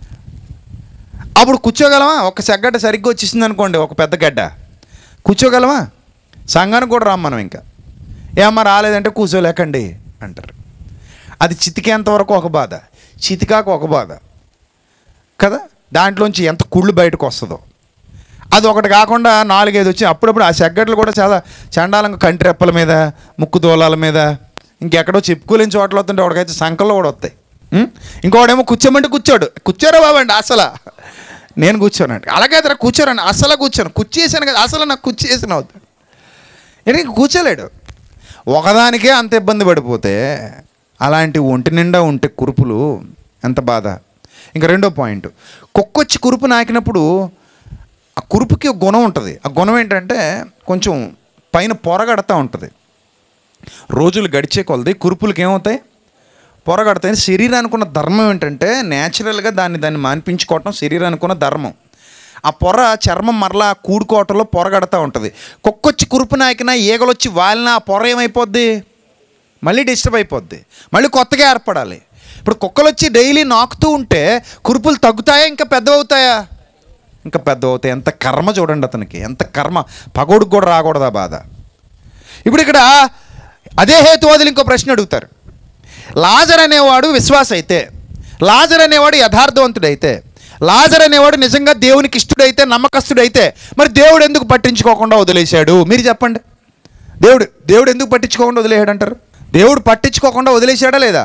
అప్పుడు కూర్చోగలమా ఒక సెగ్గడ్డ సరిగ్గా వచ్చేసింది అనుకోండి ఒక పెద్ద గడ్డ కూర్చోగలమా సంఘానికి కూడా రాం మనం ఇంకా ఏమ్మా రాలేదంటే కూర్చోలేకండి అంటారు అది చితికేంత వరకు ఒక బాధ చితికాక ఒక బాధ కదా దాంట్లోంచి ఎంత కుళ్ళు బయటకు వస్తుందో అది ఒకటి కాకుండా నాలుగైదు వచ్చి అప్పుడప్పుడు ఆ సెగ్గట్లు కూడా చాలా చండాలంగా కంటి రెప్పల మీద ముక్కు దూలాల మీద ఇంకెక్కడో చెప్పుకోలేని చోట్ల వస్తుంటే ఒకడికైతే సంకల్లో కూడా వస్తాయి ఉం? ఇంకోడేమో కూర్చోమంటే కూర్చోడు కూర్చోరా బాబండి అసలు నేను కూర్చోనండి అలాగే అతను కూర్చోరండి అసలు కూర్చోను కుర్చేసాను కదా అసలు నాకు కుర్చేసిన అవుతాడు ఎందుకంటే కూర్చోలేడు ఒకదానికే అంత ఇబ్బంది పడిపోతే అలాంటి ఒంటి నిండా ఉంటే కురుపులు ఎంత బాధ ఇంకా రెండో పాయింట్ కుక్కొచ్చి కురుపు నాకినప్పుడు ఆ కురుపుకి ఒక గుణం ఉంటుంది ఆ గుణం ఏంటంటే కొంచెం పైన పొరగడతా ఉంటుంది రోజులు గడిచే కొలది కురుపులకి ఏమవుతాయి పొరగడతాయి శరీరానికి ఉన్న ధర్మం ఏంటంటే న్యాచురల్గా దాన్ని దాన్ని మాన్పించుకోవటం శరీరానికి ఉన్న ధర్మం ఆ పొర చర్మం మరలా కూడుకోవటంలో పొరగడతా ఉంటుంది కుక్కొచ్చి కురుపు నాకినా ఈగలొచ్చి వాలినా ఆ పొర ఏమైపోద్ది మళ్ళీ డిస్టర్బ్ అయిపోద్ది మళ్ళీ కొత్తగా ఏర్పడాలి ఇప్పుడు కుక్కలు వచ్చి డైలీ నాకుతూ ఉంటే కురుపులు తగ్గుతాయా ఇంకా పెద్దవవుతాయా ఇంకా పెద్ద అవుతాయి ఎంత కర్మ చూడండి అతనికి ఎంత కర్మ పగోడికి కూడా రాకూడదు ఆ బాధ ఇప్పుడు ఇక్కడ అదే హేతువాదులు ఇంకో ప్రశ్న అడుగుతారు లాజర్ అనేవాడు విశ్వాస అయితే లాజర్ అనేవాడు యథార్థవంతుడైతే లాజర్ అనేవాడు నిజంగా దేవునికి ఇష్టడైతే నమ్మకస్తుడైతే మరి దేవుడు ఎందుకు పట్టించుకోకుండా వదిలేశాడు మీరు చెప్పండి దేవుడు దేవుడు ఎందుకు పట్టించుకోకుండా వదిలేశాడు అంటారు దేవుడు పట్టించుకోకుండా వదిలేశాడా లేదా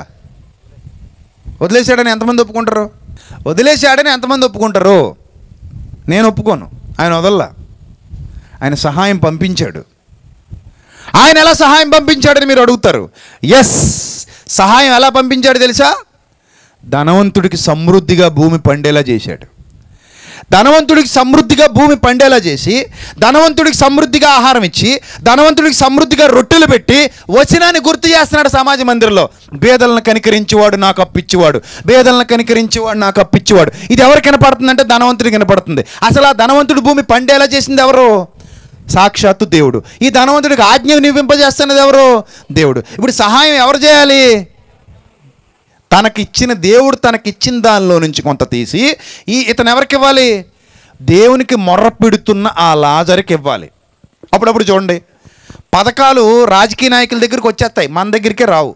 వదిలేశాడని ఎంతమంది ఒప్పుకుంటారు వదిలేశాడని ఎంతమంది ఒప్పుకుంటారు నేను ఒప్పుకోను ఆయన వదల్లా ఆయన సహాయం పంపించాడు ఆయన ఎలా సహాయం పంపించాడని మీరు అడుగుతారు ఎస్ సహాయం ఎలా పంపించాడు తెలుసా ధనవంతుడికి సమృద్ధిగా భూమి పండేలా చేశాడు ధనవంతుడికి సమృద్ధిగా భూమి పండేలా చేసి ధనవంతుడికి సమృద్ధిగా ఆహారం ఇచ్చి ధనవంతుడికి సమృద్ధిగా రొట్టెలు పెట్టి వచనాన్ని గుర్తు చేస్తున్నాడు సమాజ మందిరంలో బేదలను కనికరించేవాడు నాకు అప్పిచ్చేవాడు బేదలను కనికరించేవాడు నాకు అప్పిచ్చేవాడు ఇది ఎవరికి కనపడుతుందంటే ధనవంతుడికి కనపడుతుంది అసలు ఆ ధనవంతుడి భూమి పండేలా చేసింది ఎవరు సాక్షాత్తు దేవుడు ఈ ధనవంతుడికి ఆజ్ఞ నివింపజేస్తున్నది ఎవరు దేవుడు ఇప్పుడు సహాయం ఎవరు చేయాలి తనకిచ్చిన దేవుడు తనకిచ్చిన దానిలో నుంచి కొంత తీసి ఈ ఇతను ఎవరికి ఇవ్వాలి దేవునికి మొర్ర పెడుతున్న ఆ లాజర్కి ఇవ్వాలి అప్పుడప్పుడు చూడండి పథకాలు రాజకీయ నాయకుల దగ్గరికి వచ్చేస్తాయి మన దగ్గరికే రావు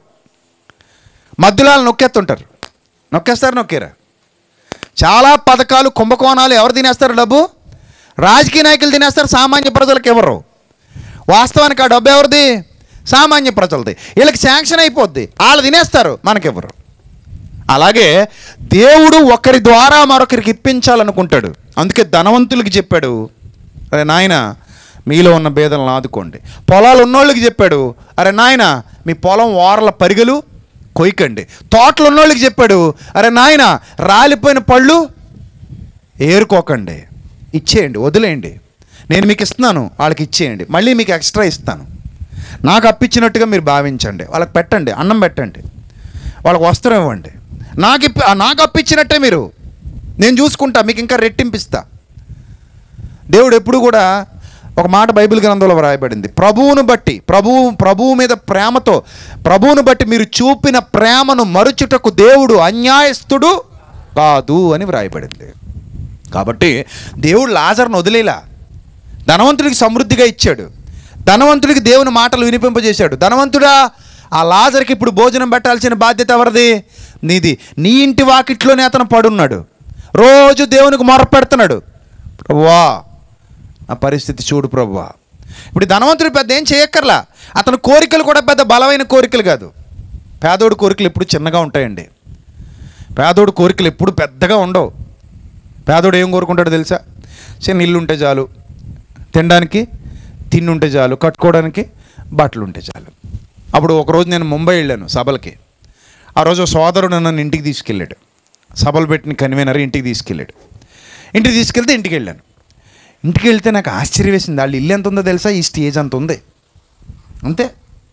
మధ్యలో వాళ్ళు నొక్కేస్తుంటారు నొక్కేస్తారు నొక్కేరా చాలా పథకాలు కుంభకోణాలు ఎవరు తినేస్తారు డబ్బు రాజకీయ నాయకులు తినేస్తారు సామాన్య ప్రజలకు ఎవరు వాస్తవానికి ఆ డబ్బు ఎవరిది సామాన్య ప్రజలది వీళ్ళకి శాంక్షన్ అయిపోద్ది వాళ్ళు తినేస్తారు మనకెవరు అలాగే దేవుడు ఒకరి ద్వారా మరొకరికి ఇప్పించాలనుకుంటాడు అందుకే ధనవంతులకి చెప్పాడు అరే నాయన మీలో ఉన్న భేదలను ఆదుకోండి పొలాలు ఉన్నోళ్ళకి చెప్పాడు అరే నాయన మీ పొలం ఓరల పరిగెలు కొయ్యకండి తోటలు ఉన్నోళ్ళకి చెప్పాడు అరే నాయన రాలిపోయిన పళ్ళు ఏరుకోకండి ఇచ్చేయండి వదిలేయండి నేను మీకు ఇస్తున్నాను వాళ్ళకి ఇచ్చేయండి మళ్ళీ మీకు ఎక్స్ట్రా ఇస్తాను నాకు అప్పించినట్టుగా మీరు భావించండి వాళ్ళకి పెట్టండి అన్నం పెట్టండి వాళ్ళకి వస్త్రం ఇవ్వండి నాకు ఇప్పి నాకు అప్పించినట్టే మీరు నేను చూసుకుంటా మీకు ఇంకా రెట్టింపిస్తా దేవుడు ఎప్పుడు కూడా ఒక మాట బైబిల్ గ్రంథంలో వ్రాయబడింది ప్రభువును బట్టి ప్రభువు ప్రభువు మీద ప్రేమతో ప్రభువును బట్టి మీరు చూపిన ప్రేమను మరుచుటకు దేవుడు అన్యాయస్తుడు కాదు అని వ్రాయబడింది కాబట్టి దేవుడు లాజర్ను వదిలేలా ధనవంతుడికి సమృద్ధిగా ఇచ్చాడు ధనవంతుడికి దేవుని మాటలు వినిపింపజేశాడు ధనవంతుడా ఆ లాజర్కి ఇప్పుడు భోజనం పెట్టాల్సిన బాధ్యత ఎవరిది నీది నీ ఇంటి వాకిట్లోనే అతను పడున్నాడు రోజు దేవునికి మొర పెడుతున్నాడు ప్రభువా నా పరిస్థితి చూడు ప్రభువా ఇప్పుడు ఈ ధనవంతుడు పెద్ద ఏం చేయక్కర్లా అతని కోరికలు కూడా పెద్ద బలమైన కోరికలు కాదు పేదోడి కోరికలు ఎప్పుడు చిన్నగా ఉంటాయండి పేదోడి కోరికలు ఎప్పుడు పెద్దగా ఉండవు పేదోడు ఏం కోరుకుంటాడో తెలుసా చిన్న ఇల్లు ఉంటే చాలు తినడానికి తిండి ఉంటే చాలు కట్టుకోవడానికి బట్టలు ఉంటే చాలు అప్పుడు ఒకరోజు నేను ముంబై వెళ్ళాను సభలకి ఆ రోజు ఓ సోదరుడు నన్ను ఇంటికి తీసుకెళ్ళాడు సభలు పెట్టిన కన్వీనర్ ఇంటికి తీసుకెళ్ళాడు ఇంటికి తీసుకెళ్తే ఇంటికి వెళ్ళాను ఇంటికి వెళ్తే నాకు ఆశ్చర్యం వేసింది వాళ్ళు ఇల్లు ఎంత ఉందో తెలుసా ఈ స్టేజ్ అంత ఉంది అంతే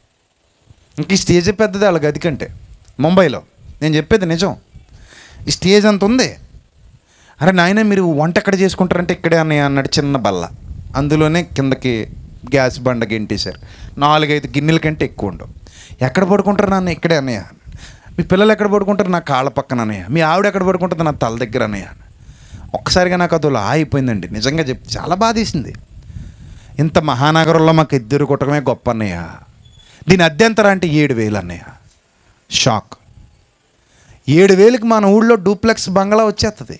ఇంక ఈ స్టేజ్ పెద్దది వాళ్ళ గది కంటే ముంబైలో నేను చెప్పేది నిజం ఈ స్టేజ్ అంత ఉంది అరే నాయన మీరు వంట ఎక్కడ చేసుకుంటారంటే ఇక్కడే అన్నయ్య అన్నాడు చిన్న బల్ల అందులోనే కిందకి గ్యాస్ బండ గెంటేశారు నాలుగైదు గిన్నెల కంటే ఎక్కువ ఉండవు ఎక్కడ పడుకుంటారు నాన్న ఇక్కడే అన్నయ్య మీ పిల్లలు ఎక్కడ పడుకుంటారు నా కాళ్ళ పక్కన అన్నయ్య మీ ఆవిడ ఎక్కడ పడుకుంటుంది నా తల దగ్గర అన్నయ్య ఒక్కసారిగా నాకు అదోలా అయిపోయిందండి నిజంగా చెప్ చాలా బాధేసింది ఇంత మహానగరంలో మాకు ఇద్దరు కుటుంబమే గొప్ప అన్నయ్య దీని అద్దె ఎంతరా అంటే ఏడు వేలు అన్నయ్య షాక్ ఏడు వేలకి మన ఊళ్ళో డూప్లెక్స్ బంగ్లా వచ్చేస్తుంది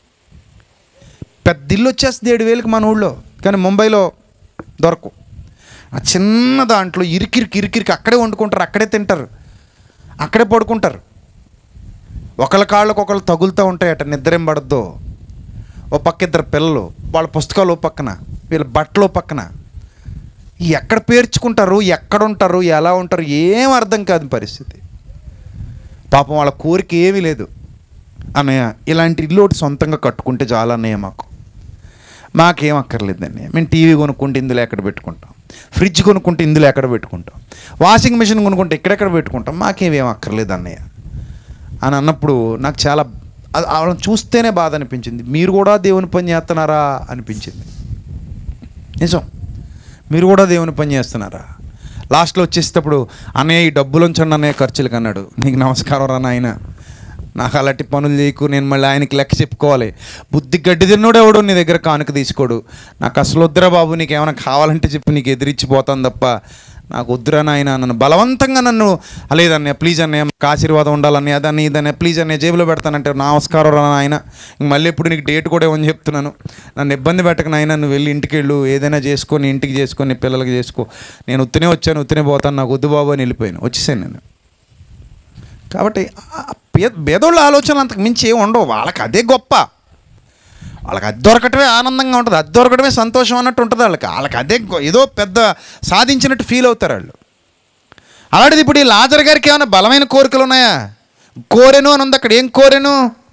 పెద్ద ఇల్లు వచ్చేస్తుంది ఏడు వేలకి మన ఊళ్ళో కానీ ముంబైలో దొరకవు ఆ చిన్న దాంట్లో ఇరికిరికి ఇరికిరికి అక్కడే వండుకుంటారు అక్కడే తింటారు అక్కడే పడుకుంటారు ఒకళ్ళ కాళ్ళకు ఒకళ్ళు తగులుతూ ఉంటాయట నిద్రేం పడద్దు ఓ పక్క ఇద్దరు పిల్లలు వాళ్ళ పుస్తకాలు ఓ పక్కన వీళ్ళ బట్టలు ఓ పక్కన ఎక్కడ పేర్చుకుంటారు ఎక్కడ ఉంటారు ఎలా ఉంటారు ఏం అర్థం కాదు పరిస్థితి పాపం వాళ్ళ కోరిక ఏమీ లేదు అన్నయ్య ఇలాంటి ఇల్లు ఒకటి సొంతంగా కట్టుకుంటే చాలా అన్నయ్య మాకు మాకేం అక్కర్లేదండి మేము టీవీ కొనుక్కుంటే ఇందులో ఎక్కడ పెట్టుకుంటాం ఫ్రిడ్జ్ కొనుక్కుంటే ఇందులో ఎక్కడ పెట్టుకుంటాం వాషింగ్ మిషన్ కొనుక్కుంటే ఎక్కడెక్కడ పెట్టుకుంటాం మాకేమేం అక్కర్లేదు అన్నయ్య అని అన్నప్పుడు నాకు చాలా అది వాళ్ళని చూస్తేనే బాధ అనిపించింది మీరు కూడా దేవుని పని చేస్తున్నారా అనిపించింది నిజం మీరు కూడా దేవుని పని చేస్తున్నారా లాస్ట్లో వచ్చేసేటప్పుడు అన్నయ్య ఈ డబ్బులు ఉంచండి అన్నయ్య ఖర్చులకు అన్నాడు నీకు నమస్కారం రా నాయన నాకు అలాంటి పనులు చేయకు నేను మళ్ళీ ఆయనకి లెక్క చెప్పుకోవాలి బుద్ధి గడ్డి తిన్నోడు ఎవడు నీ దగ్గర కానుక తీసుకోడు నాకు అసలు వద్దురా బాబు నీకు ఏమైనా కావాలంటే చెప్పి నీకు ఎదిరించిపోతాను తప్ప నాకు వద్దురా నాయన నన్ను బలవంతంగా నన్ను లేదన్నయ్య ప్లీజ్ అన్నయ్య మాకు ఆశీర్వాదం ఉండాలన్నయ్య అదన్నీ ఇదన్నయ్య ప్లీజ్ అన్నయ్య జేబులో పెడతానంటే నమస్కారం రా నాయన ఇంక మళ్ళీ ఇప్పుడు నీకు డేట్ కూడా ఏమని చెప్తున్నాను నన్ను ఇబ్బంది పెట్టక నాయన నువ్వు వెళ్ళి ఇంటికి వెళ్ళు ఏదైనా చేసుకొని ఇంటికి చేసుకొని పిల్లలకి చేసుకో నేను ఉత్తినే వచ్చాను ఉత్తినే పోతాను నాకు వద్దు బాబు అని వెళ్ళిపోయాను వచ్చేసాను నేను కాబట్టి ఆ పే- పేదోళ్ళ ఆలోచనలు అంతకు మించి ఏమి ఉండవు వాళ్ళకి అదే గొప్ప వాళ్ళకి అది దొరకటమే ఆనందంగా ఉంటుంది అది దొరకటమే సంతోషం అన్నట్టు ఉంటుంది వాళ్ళకి వాళ్ళకి అదే గొ- ఏదో పెద్ద సాధించినట్టు ఫీల్ అవుతారు వాళ్ళు అలాంటిది ఇప్పుడు ఈ లాజర్ గారికి ఏమైనా బలమైన కోరికలు ఉన్నాయా కోరెను అని ఉంది అక్కడ ఏం కోరెను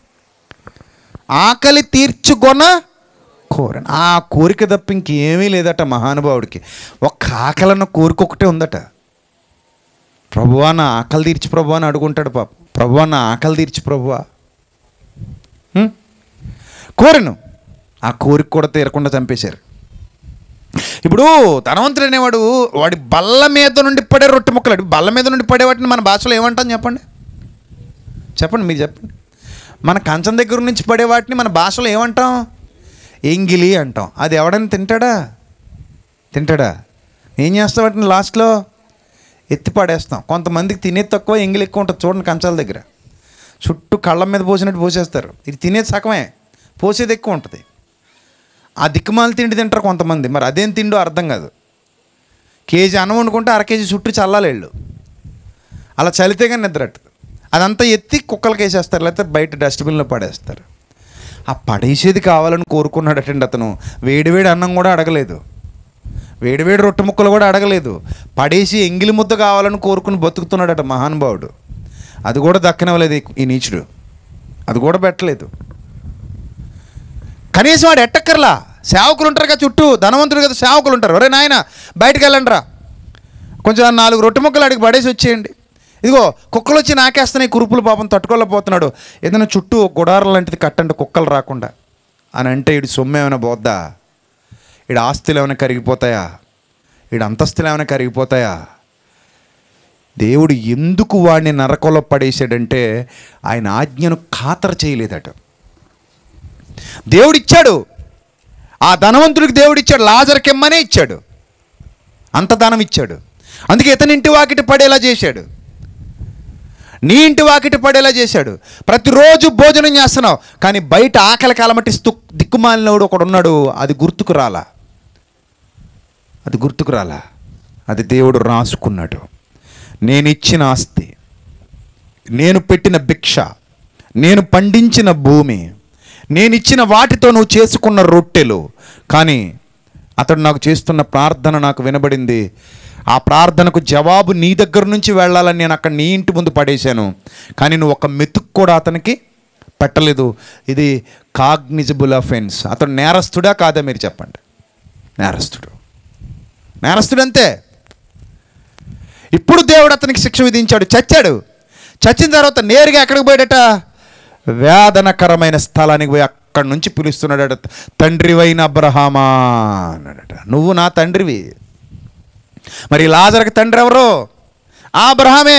ఆకలి తీర్చుకొన కోరెను ఆ కోరిక తప్ప ఇంకేమీ లేదట మహానుభావుడికి ఒక్క ఆకలన్న కోరిక ఒకటే ఉందట ప్రభువా నా ఆకలి తీర్చి ప్రభువా అని అడుగుంటాడు పాప ప్రభువా నా ఆకలి తీర్చి ప్రభువా హ్మ్? కోరెను ఆ కోరిక కూడా తీరకుండా చంపేశారు ఇప్పుడు ధనవంతుడు అనేవాడు వాడి బల్ల మీద నుండి పడే రొట్టె ముక్కలు బల్ల మీద నుండి పడే వాటిని మన భాషలో ఏమంటాం చెప్పండి చెప్పండి మీరు చెప్పండి మన కంచం దగ్గర నుంచి పడే వాటిని మన భాషలో ఏమంటాం ఎంగిలి అంటాం అది ఎవడైనా తింటాడా తింటాడా ఏం చేస్తాం వాటిని లాస్ట్లో ఎత్తి పడేస్తాం కొంతమందికి తినేది తక్కువ ఎంగిలి ఎక్కువ ఉంటుంది చూడండి కంచాల దగ్గర చుట్టూ కళ్ళ మీద పోసినట్టు పోసేస్తారు ఇది తినేది సగమే పోసేది ఎక్కువ ఉంటుంది ఆ దిక్కుమాల తిండి తింటారు కొంతమంది మరి అదేం తిండో అర్థం కాదు కేజీ అన్నం వండుకుంటే అర కేజీ చుట్టూ చల్లాలి వెళ్ళు అలా చలితే కానీ నిద్రట్టదు అదంతా ఎత్తి కుక్కలకి వేసేస్తారు లేకపోతే బయట డస్ట్బిన్లో పడేస్తారు ఆ పడేసేది కావాలని కోరుకున్నాడటండి అతను వేడివేడి అన్నం కూడా అడగలేదు వేడివేడి రొట్టె ముక్కలు కూడా అడగలేదు పడేసి ఎంగిలి ముద్ద కావాలని కోరుకుని బతుకుతున్నాడట మహానుభావుడు అది కూడా దక్కనివ్వలేదు ఈ- ఈ నీచుడు అది కూడా పెట్టలేదు కనీసం వాడు ఎట్టక్కర్లా సేవకులు ఉంటారు కదా చుట్టూ ధనవంతుడు కదా సేవకులు ఉంటారు ఒరే నాయన బయటకు వెళ్ళండి రా కొంచెం ఆ నాలుగు రొట్టె ముక్కలు అడిగి పడేసి వచ్చేయండి ఇదిగో కుక్కలు వచ్చి నాకేస్తున్నాయి కురుపులు పాపం తట్టుకోలేకపోతున్నాడు ఏదైనా చుట్టూ ఒక గుడారం లాంటిది కట్టండి కుక్కలు రాకుండా అని అంటే ఇడు సొమ్ము ఏమైనా పోద్దా ఇడు ఆస్తులు ఏమైనా కరిగిపోతాయా ఇడు అంతస్తులు ఏమైనా కరిగిపోతాయా దేవుడు ఎందుకు వాడిని నరకంలో పడేసాడంటే ఆయన ఆజ్ఞను ఖాతరు చేయలేదట దేవుడు ఇచ్చాడు ఆ ధనవంతుడికి దేవుడు ఇచ్చాడు లాజర్కి ఇమ్మనే ఇచ్చాడు అంత ధనం ఇచ్చాడు అందుకే ఇతని ఇంటి వాకిటి పడేలా చేశాడు నీ ఇంటి వాకిటి పడేలా చేశాడు ప్రతిరోజు భోజనం చేస్తున్నావు కానీ బయట ఆకలి కలమటిస్తూ దిక్కుమాలినోడు ఒకడు ఉన్నాడు అది గుర్తుకు రాలా అది గుర్తుకు రాలా అది దేవుడు రాసుకున్నాడు నేను ఇచ్చిన ఆస్తి నేను పెట్టిన భిక్ష నేను పండించిన భూమి నేను ఇచ్చిన వాటితో నువ్వు చేసుకున్న రొట్టెలు కానీ అతడు నాకు చేస్తున్న ప్రార్థన నాకు వినబడింది ఆ ప్రార్థనకు జవాబు నీ దగ్గర నుంచి వెళ్ళాలని నేను అక్కడ నీ ఇంటి ముందు పడేశాను కానీ నువ్వు ఒక మెతుకు కూడా అతనికి పెట్టలేదు ఇది కాగ్నిజబుల్ అఫెన్స్ అతడు నేరస్తుడా కాదా మీరు చెప్పండి నేరస్తుడు నేరస్తుడు అంతే ఇప్పుడు దేవుడు అతనికి శిక్ష విధించాడు చచ్చాడు చచ్చిన తర్వాత నేరుగా ఎక్కడికి పోయాడట వేదనకరమైన స్థలానికి పోయి అక్కడి నుంచి పిలుస్తున్నాడట తండ్రివైన అబ్రహామా అన్నాడట నువ్వు నా తండ్రివి మరి లాజర్కి తండ్రి ఎవరు ఆ అబ్రహామే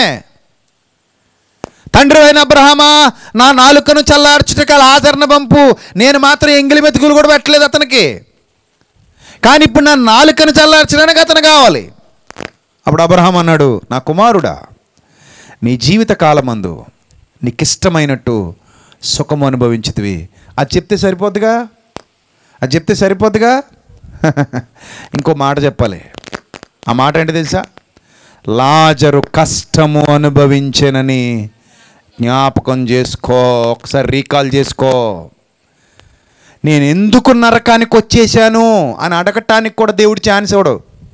తండ్రి అయిన అబ్రహామా నా నాలుకను చల్లార్చుటక లాజర్ను పంపు నేను మాత్రం ఎంగిలి మెతుకులు కూడా పెట్టలేదు అతనికి కానీ ఇప్పుడు నా నాలుకను చల్లార్చడానికి అతను కావాలి అప్పుడు అబ్రహాం అన్నాడు నా కుమారుడా నీ జీవిత కాలమందు నీకు ఇష్టమైనట్టు సుఖం అనుభవించితివి అది చెప్తే సరిపోద్దిగా అది చెప్తే సరిపోద్దిగా ఇంకో మాట చెప్పాలి ఆ మాట ఏంటి తెలుసా లాజరు కష్టము అనుభవించెనని జ్ఞాపకం చేసుకో ఒకసారి రీకాల్ చేసుకో నేను ఎందుకు నరకానికి వచ్చేసాను అని అడగటానికి కూడా దేవుడు ఛాన్స్ ఇవ్వడు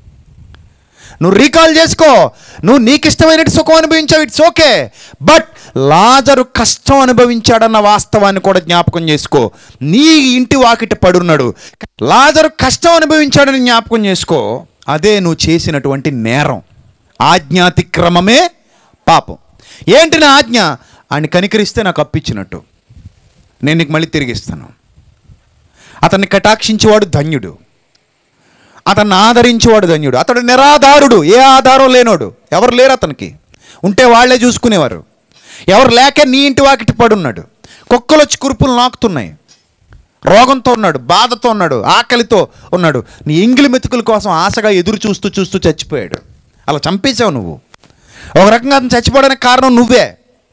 నువ్వు రీకాల్ చేసుకో నువ్వు నీకు ఇష్టమైనట్టు సుఖం అనుభవించావు ఇట్స్ ఓకే బట్ లాజరు కష్టం అనుభవించాడన్న వాస్తవాన్ని కూడా జ్ఞాపకం చేసుకో నీ ఇంటి వాకిట పడున్నాడు లాజరు కష్టం అనుభవించాడని జ్ఞాపకం చేసుకో అదే నువ్వు చేసినటువంటి నేరం ఆజ్ఞాతిక్రమమే పాపం ఏంటి నా ఆజ్ఞ ఆయన కనికరిస్తే నాకు అప్పిచ్చినట్టు నేను నీకు మళ్ళీ తిరిగిస్తాను అతన్ని కటాక్షించేవాడు ధన్యుడు అతన్ని ఆదరించేవాడు ధన్యుడు అతడు నిరాధారుడు ఏ ఆధారం లేనోడు ఎవరు లేరు అతనికి ఉంటే వాళ్ళే చూసుకునేవారు ఎవరు లేక నీ ఇంటి వాకిటి పడున్నాడు కుక్కలు వచ్చి కురుపులు నాకుతున్నాయి రోగంతో ఉన్నాడు బాధతో ఉన్నాడు ఆకలితో ఉన్నాడు నీ ఎంగిలి మెతుకుల కోసం ఆశగా ఎదురు చూస్తూ చూస్తూ చచ్చిపోయాడు అలా చంపేశావు నువ్వు ఒక రకంగా అతను చచ్చిపోవడానికి కారణం నువ్వే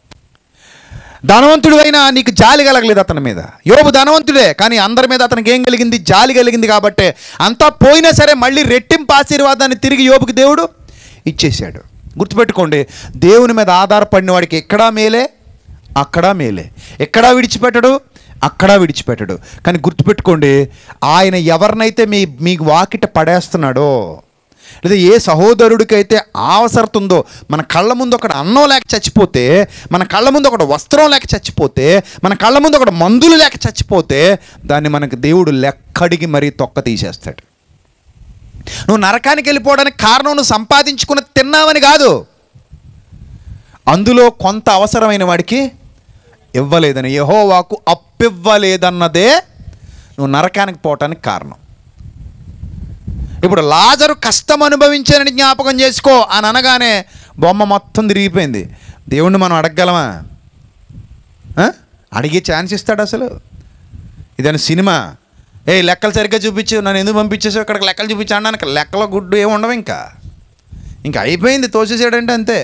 ధనవంతుడు అయినా నీకు జాలి కలగలేదు అతని మీద యోబు ధనవంతుడే కానీ అందరి మీద అతనికి ఏం కలిగింది జాలి కలిగింది కాబట్టే అంతా పోయినా సరే మళ్ళీ రెట్టింపు ఆశీర్వాదాన్ని తిరిగి యోబుకి దేవుడు ఇచ్చేశాడు గుర్తుపెట్టుకోండి దేవుని మీద ఆధారపడిన వాడికి ఎక్కడా మేలే అక్కడా మేలే ఎక్కడా విడిచిపెట్టడు అక్కడా విడిచిపెట్టడు కానీ గుర్తుపెట్టుకోండి ఆయన ఎవరినైతే మీ మీ వాకిట పడేస్తున్నాడో లేదా ఏ సహోదరుడికైతే అవసరత ఉందో మన కళ్ళ ముందు ఒకటి అన్నం లేక చచ్చిపోతే మన కళ్ళ ముందు ఒకటి వస్త్రం లేక చచ్చిపోతే మన కళ్ళ ముందు ఒకటి మందులు లేక చచ్చిపోతే దాన్ని మనకు దేవుడు లెక్కడిగి మరీ తొక్క తీసేస్తాడు నువ్వు నరకానికి వెళ్ళిపోవడానికి కారణం నువ్వు సంపాదించుకున్న తిన్నావని కాదు అందులో కొంత అవసరమైన వాడికి ఇవ్వలేదని యహోవాకు అప్పివ్వలేదన్నదే నువ్వు నరకానికి పోవటానికి కారణం ఇప్పుడు లాజరు కష్టం అనుభవించానని జ్ఞాపకం చేసుకో అని అనగానే బొమ్మ మొత్తం తిరిగిపోయింది దేవుణ్ణి మనం అడగగలమా ఆ? అడిగే ఛాన్స్ ఇస్తాడు అసలు ఇదని సినిమా ఏ లెక్కలు సరిగ్గా చూపించు నన్ను ఎందుకు పంపించేసావు ఇక్కడికి లెక్కలు చూపించాను అనక లెక్కల గుడ్డు ఏమి ఉండవు ఇంకా ఇంకా అయిపోయింది తోసేసాడంటే అంతే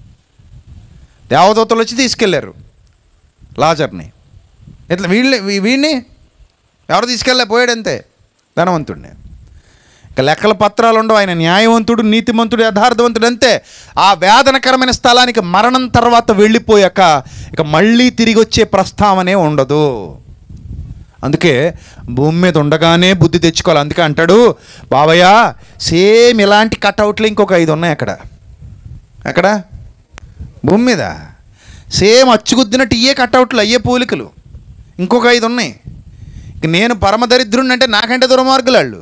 దేవదూతలు వచ్చి తీసుకెళ్ళారు లాజర్ని ఇట్లా వీళ్ళని వీ- వీడిని ఎవరు తీసుకెళ్ళలే పోయాడు అంతే ధనవంతుడిని ఇక లెక్కల పత్రాలు ఉండవు ఆయన న్యాయవంతుడు నీతిమంతుడు యథార్థవంతుడు అంతే ఆ వేదనకరమైన స్థలానికి మరణం తర్వాత వెళ్ళిపోయాక ఇక మళ్ళీ తిరిగి వచ్చే ప్రస్తావనే ఉండదు అందుకే భూమి మీద ఉండగానే బుద్ధి తెచ్చుకోవాలి అందుకే అంటాడు బాబయ్య సేమ్ ఇలాంటి కట్అవుట్లు ఇంకొక ఐదు ఉన్నాయి అక్కడ ఎక్కడ భూమి మీద సేమ్ అచ్చుగుద్దినట్టు ఇయే కట్అవుట్లు అయ్యే పోలికలు ఇంకొక ఐదు ఉన్నాయి ఇక నేను పరమదరిద్రుడిని అంటే నాకంటే దుర్మార్గులు వాళ్ళు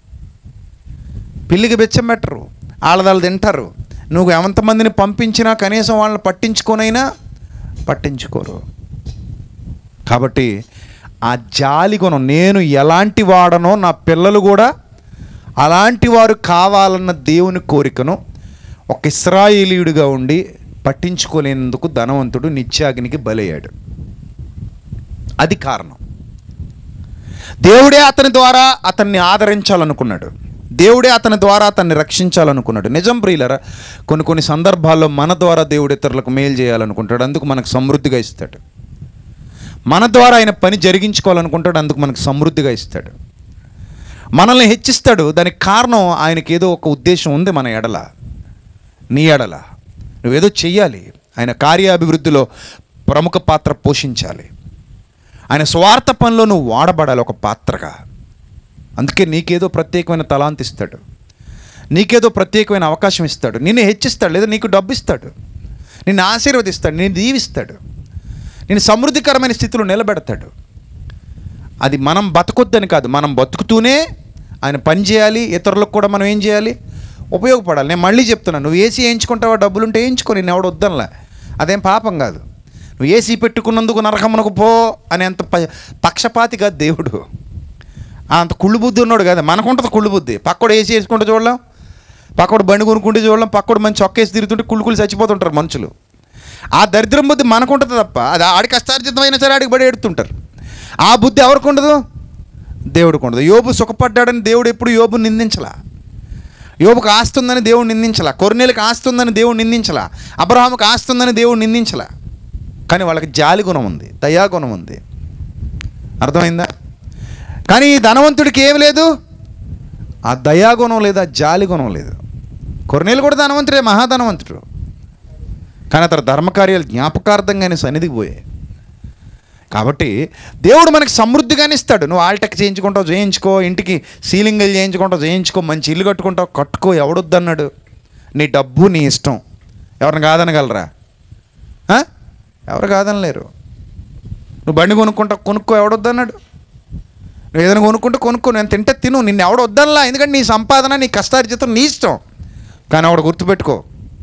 పిల్లికి బెచ్చం పెట్టరు వాళ్ళదాళ్ళు తింటారు నువ్వు ఎంతమందిని పంపించినా కనీసం వాళ్ళని పట్టించుకోనైనా పట్టించుకోరు కాబట్టి ఆ జాలి గుణం నేను ఎలాంటి వాడనో నా పిల్లలు కూడా అలాంటి వారు కావాలన్న దేవుని కోరికను ఒక ఇస్రాయేలీయుడిగా ఉండి పట్టించుకోలేనందుకు ధనవంతుడు నిత్యాగ్నికి బలయ్యాడు అది కారణం దేవుడే అతని ద్వారా అతన్ని ఆదరించాలనుకున్నాడు దేవుడే అతని ద్వారా అతన్ని రక్షించాలనుకున్నాడు నిజం ప్రియులరా కొన్ని కొన్ని సందర్భాల్లో మన ద్వారా దేవుడు ఇతరులకు మేలు చేయాలనుకుంటాడు అందుకు మనకు సమృద్ధిగా ఇస్తాడు మన ద్వారా ఆయన పని జరిగించుకోవాలనుకుంటాడు అందుకు మనకు సమృద్ధిగా ఇస్తాడు మనల్ని హెచ్చిస్తాడు దానికి కారణం ఆయనకి ఏదో ఒక ఉద్దేశం ఉంది మన ఎడల నీ ఎడల నువ్వేదో చెయ్యాలి ఆయన కార్యాభివృద్ధిలో ప్రముఖ పాత్ర పోషించాలి ఆయన స్వార్థ పనిలో నువ్వు వాడబడాలి ఒక పాత్రగా అందుకే నీకేదో ప్రత్యేకమైన తలాంతి ఇస్తాడు నీకేదో ప్రత్యేకమైన అవకాశం ఇస్తాడు నిన్ను హెచ్చిస్తాడు లేదా నీకు డబ్బు ఇస్తాడు నిన్ను ఆశీర్వదిస్తాడు నిన్ను దీవిస్తాడు నేను సమృద్ధికరమైన స్థితిలో నిలబెడతాడు అది మనం బతకొద్దని కాదు మనం బతుకుతూనే ఆయన పని చేయాలి ఇతరులకు కూడా మనం ఏం చేయాలి ఉపయోగపడాలి నేను మళ్ళీ చెప్తున్నాను నువ్వు ఏసీ వేయించుకుంటావా డబ్బులుంటే వేయించుకో నేను ఎవడు వద్దనలే అదేం పాపం కాదు నువ్వు ఏసీ పెట్టుకున్నందుకు నరకమునకు పో అనేంత ప- పక్షపాతి కాదు దేవుడు ఆ అంత కుళ్ళు బుద్ధి ఉన్నాడు కదా మనకుంటుంది కుళ్ళు బుద్ధి పక్కడు ఏసీ వేసుకుంటే చూడలేం పక్కడు బండి కొనుక్కుంటే చూడలేం పక్కడు మంచి చొక్కేసి తిరుగుతుంటే కుళ్ళు కుళ్ళు చచ్చిపోతుంటారు మనుషులు ఆ దరిద్రం బుద్ధి మనకుంటుంది తప్ప అది ఆడికి కష్టార్జితమైనా సరే ఆడికి బడి ఎడుతుంటారు ఆ బుద్ధి ఎవరికి ఉండదు దేవుడికి ఉండదు యోబు సుఖపడ్డాడని దేవుడు ఎప్పుడు యోబు నిందించలా యోబుకు ఆస్తుందని దేవుడు నిందించలా కొర్నేలకు ఆస్తుందని దేవుడు నిందించలా అబ్రహాముకు ఆస్తుందని దేవుడు నిందించలా కానీ వాళ్ళకి జాలి గుణం ఉంది దయా గుణం ఉంది అర్థమైందా కానీ ఈ ధనవంతుడికి ఏమి లేదు ఆ దయాగుణం లేదు ఆ జాలి గుణం లేదు కొరనేలు కూడా ధనవంతుడే మహాధనవంతుడు కానీ అతను ధర్మకార్యాలు జ్ఞాపకార్థంగానే సన్నిధికి పోయాయి కాబట్టి దేవుడు మనకి సమృద్ధిగానే ఇస్తాడు నువ్వు ఆల్టెక్ చేయించుకుంటావు చేయించుకో ఇంటికి సీలింగ్లు చేయించుకుంటావు చేయించుకో మంచి ఇల్లు కట్టుకుంటావు కట్టుకో ఎవడొద్దన్నాడు నీ డబ్బు నీ ఇష్టం ఎవరిని కాదనగలరా ఆ? ఎవరు కాదనలేరు నువ్వు బండి కొనుక్కుంటావు కొనుక్కో ఎవడొద్దన్నాడు నువ్వు ఏదైనా కొనుక్కుంటే కొనుక్కో నేను తింటే తిను నిన్ను ఎవడు వద్దనలా ఎందుకంటే నీ సంపాదన నీ కష్టార్జితం నీ ఇష్టం కానీ ఆవిడ గుర్తుపెట్టుకో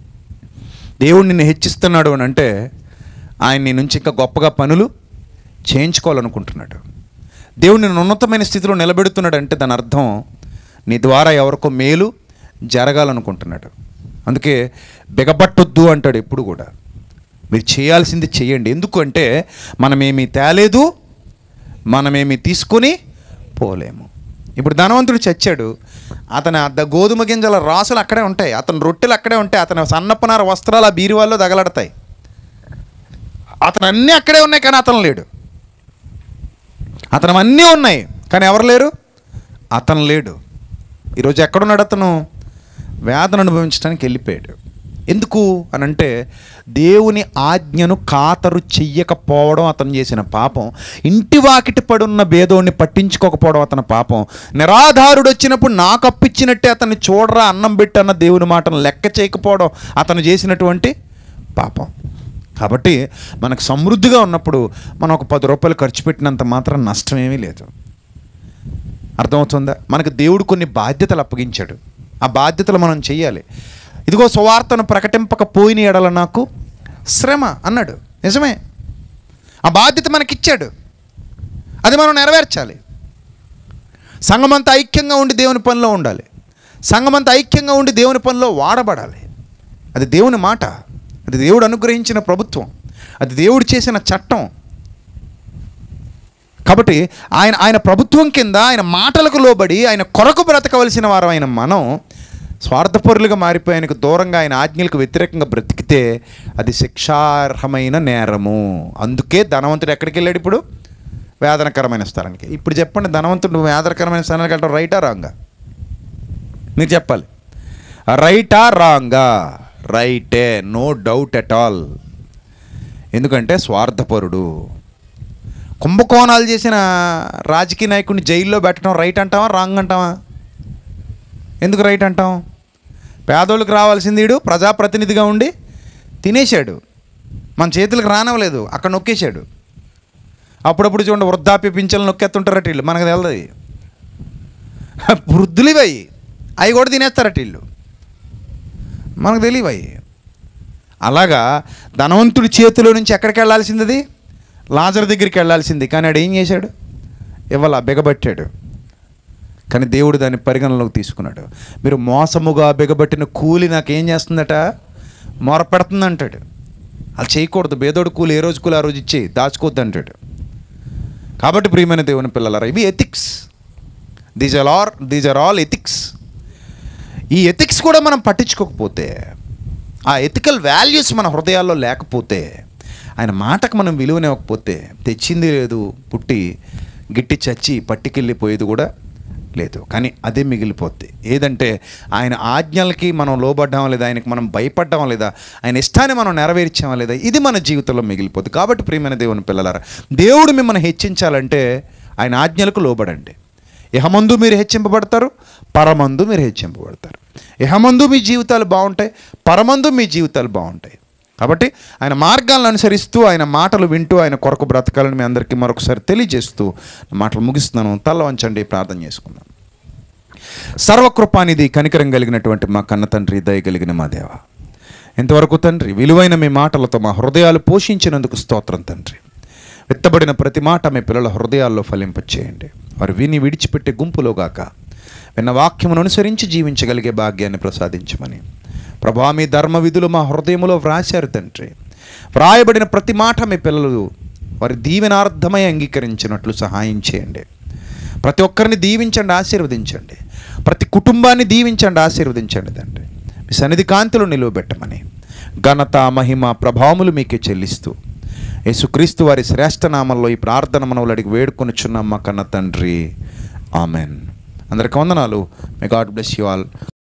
దేవుడు నిన్ను హెచ్చిస్తున్నాడు అని అంటే ఆయన నీ నుంచి ఇంకా గొప్పగా పనులు చేయించుకోవాలనుకుంటున్నాడు దేవుడు నిన్ను ఉన్నతమైన స్థితిలో నిలబెడుతున్నాడు అంటే దాని అర్థం నీ ద్వారా ఎవరికో మేలు జరగాలనుకుంటున్నాడు అందుకే బిగబట్టొద్దు అంటాడు ఎప్పుడు కూడా మీరు చేయాల్సింది చేయండి ఎందుకు అంటే మనమేమీ తేలేదు మనమేమి తీసుకొని పోలేము ఇప్పుడు ధనవంతుడు చచ్చాడు అతని అద్ద గోధుమ గింజల రాసులు అక్కడే ఉంటాయి అతని రొట్టెలు అక్కడే ఉంటాయి అతని సన్నపనార వస్త్రాలు ఆ బీరువాల్లో తగలడతాయి అతను అన్నీ అక్కడే ఉన్నాయి కానీ అతను లేడు అతను అన్నీ ఉన్నాయి కానీ ఎవరు లేరు అతను లేడు ఈరోజు ఎక్కడున్నాడు అతను వేదన అనుభవించడానికి వెళ్ళిపోయాడు ఎందుకు అని అంటే దేవుని ఆజ్ఞను ఖాతరు చెయ్యకపోవడం అతను చేసిన పాపం ఇంటి వాకిటి పడున్న భేదోడిని పట్టించుకోకపోవడం అతని పాపం నిరాధారుడు వచ్చినప్పుడు నాకు అప్పిచ్చినట్టే అతన్ని చూడరా అన్నం పెట్టన్న దేవుని మాటను లెక్క చేయకపోవడం అతను చేసినటువంటి పాపం కాబట్టి మనకు సమృద్ధిగా ఉన్నప్పుడు మనం ఒక పది రూపాయలు ఖర్చు పెట్టినంత మాత్రం నష్టం ఏమీ లేదు అర్థమవుతుందా మనకు దేవుడు కొన్ని బాధ్యతలు అప్పగించాడు ఆ బాధ్యతలు మనం చెయ్యాలి ఇదిగో సువార్తను ప్రకటింపకపోయిన ఎడల నాకు శ్రమ అన్నాడు నిజమే ఆ బాధ్యత మనకిచ్చాడు అది మనం నెరవేర్చాలి సంఘమంతా ఐక్యంగా ఉండి దేవుని పనిలో ఉండాలి సంఘమంతా ఐక్యంగా ఉండి దేవుని పనిలో వాడబడాలి అది దేవుని మాట అది దేవుడు అనుగ్రహించిన ప్రభుత్వం అది దేవుడు చేసిన చట్టం కాబట్టి ఆయన ఆయన ప్రభుత్వం కింద ఆయన మాటలకు లోబడి ఆయన కొరకు బ్రతకవలసిన వారు ఆయన మనం స్వార్థపరులుగా మారిపోయి ఆయనకు దూరంగా ఆయన ఆజ్ఞలకు వ్యతిరేకంగా బ్రతికితే అది శిక్షార్హమైన నేరము అందుకే ధనవంతుడు ఎక్కడికి వెళ్ళాడు ఇప్పుడు వేదనకరమైన స్థలానికి ఇప్పుడు చెప్పండి ధనవంతుడు వేదనకరమైన స్థలానికి వెళ్ళడం రైటా రాంగా మీరు చెప్పాలి రైటా రాంగా రైటే నో డౌట్ ఎట్ ఆల్ ఎందుకంటే స్వార్థపరుడు కుంభకోణాలు చేసిన రాజకీయ నాయకుడిని జైల్లో పెట్టడం రైట్ అంటావా రాంగ్ అంటావా ఎందుకు రైట్ అంటాం పేదోళ్ళకి రావాల్సింది వీడు ప్రజాప్రతినిధిగా ఉండి తినేశాడు మన చేతులకు రానవ్వలేదు అక్కడ నొక్కేశాడు అప్పుడప్పుడు చూడండి వృద్ధాప్య పింఛన్లు నొక్కేస్తుంటారట వీళ్ళు మనకు తెలియదు వృద్ధులు ఇవి అవి అవి కూడా తినేస్తారట వీళ్ళు మనకు తెలియవు అవి అలాగా ధనవంతుడి చేతిలో నుంచి ఎక్కడికి వెళ్ళాల్సింది అది లాజర్ దగ్గరికి వెళ్ళాల్సింది కానీ ఆడు ఏం చేశాడు ఇవ్వాల బిగబట్టాడు కానీ దేవుడు దాన్ని పరిగణలోకి తీసుకున్నాడు మీరు మోసముగా బిగబట్టిన కూలి నాకేం చేస్తుందట మొరపెడుతుంది అంటాడు అలా చేయకూడదు బేదోడు కూలి ఏ రోజు కూలి ఆ రోజు ఇచ్చేయి దాచుకోవద్దు అంటాడు కాబట్టి ప్రియమైన దేవుని పిల్లలారా ఇవి ethics these are are these are all ethics ఈ ఎథిక్స్ కూడా మనం పట్టించుకోకపోతే ఆ ఎథికల్ వాల్యూస్ మన హృదయాల్లో లేకపోతే ఆయన మాటకు మనం విలువనివ్వకపోతే తెచ్చింది లేదు పుట్టి గిట్టి చచ్చి పట్టికెళ్ళిపోయేది కూడా లేదు కానీ అదే మిగిలిపోద్ది ఏదంటే ఆయన ఆజ్ఞలకి మనం లోబడ్డామా లేదా ఆయనకి మనం భయపడ్డామా లేదా ఆయన ఇష్టాన్ని మనం నెరవేర్చామా లేదా ఇది మన జీవితంలో మిగిలిపోద్ది కాబట్టి ప్రియమైన దేవుని పిల్లలారా దేవుడు మిమ్మల్ని హెచ్చించాలంటే ఆయన ఆజ్ఞలకు లోబడండి ఇహమందు మీరు హెచ్చింపబడతారు పరమందు మీరు హెచ్చింపబడతారు ఇహమందు మీ జీవితాలు బాగుంటాయి పరమందు మీ జీవితాలు బాగుంటాయి కాబట్టి ఆయన మార్గాలను అనుసరిస్తూ ఆయన మాటలు వింటూ ఆయన కొరకు బ్రతకాలని మీ అందరికీ మరొకసారి తెలియజేస్తూ నా మాటలు ముగిస్తున్నాను తల వంచండి ప్రార్థన చేసుకుందాం సర్వకృపానిధి కనికరం కలిగినటువంటి మా కన్న తండ్రి దయ కలిగిన మా దేవ ఇంతవరకు తండ్రి విలువైన మీ మాటలతో మా హృదయాలు పోషించినందుకు స్తోత్రం తండ్రి విత్తబడిన ప్రతి మాట మీ పిల్లల హృదయాల్లో ఫలింపచేయండి వారు విని విడిచిపెట్టే గుంపులోగాక విన్న వాక్యమును అనుసరించి జీవించగలిగే భాగ్యాన్ని ప్రసాదించమని ప్రభా మీ ధర్మ విధులు మా హృదయములో వ్రాశారు తండ్రి వ్రాయబడిన ప్రతి మాట మీ పిల్లలు వారి దీవెనార్థమై అంగీకరించినట్లు సహాయం చేయండి ప్రతి ఒక్కరిని దీవించండి ఆశీర్వదించండి ప్రతి కుటుంబాన్ని దీవించండి ఆశీర్వదించండి తండ్రి మీ సన్నిధి కాంతులు నిలువబెట్టమని ఘనత మహిమ ప్రభావములు మీకే చెల్లిస్తూ యేసుక్రీస్తు వారి శ్రేష్ఠ నామంలో ఈ ప్రార్థన మనవులు అడిగి వేడుకొనిచున్నాం మా కన్న తండ్రి ఆమెన్ అందరికి వందనాలు may God bless you all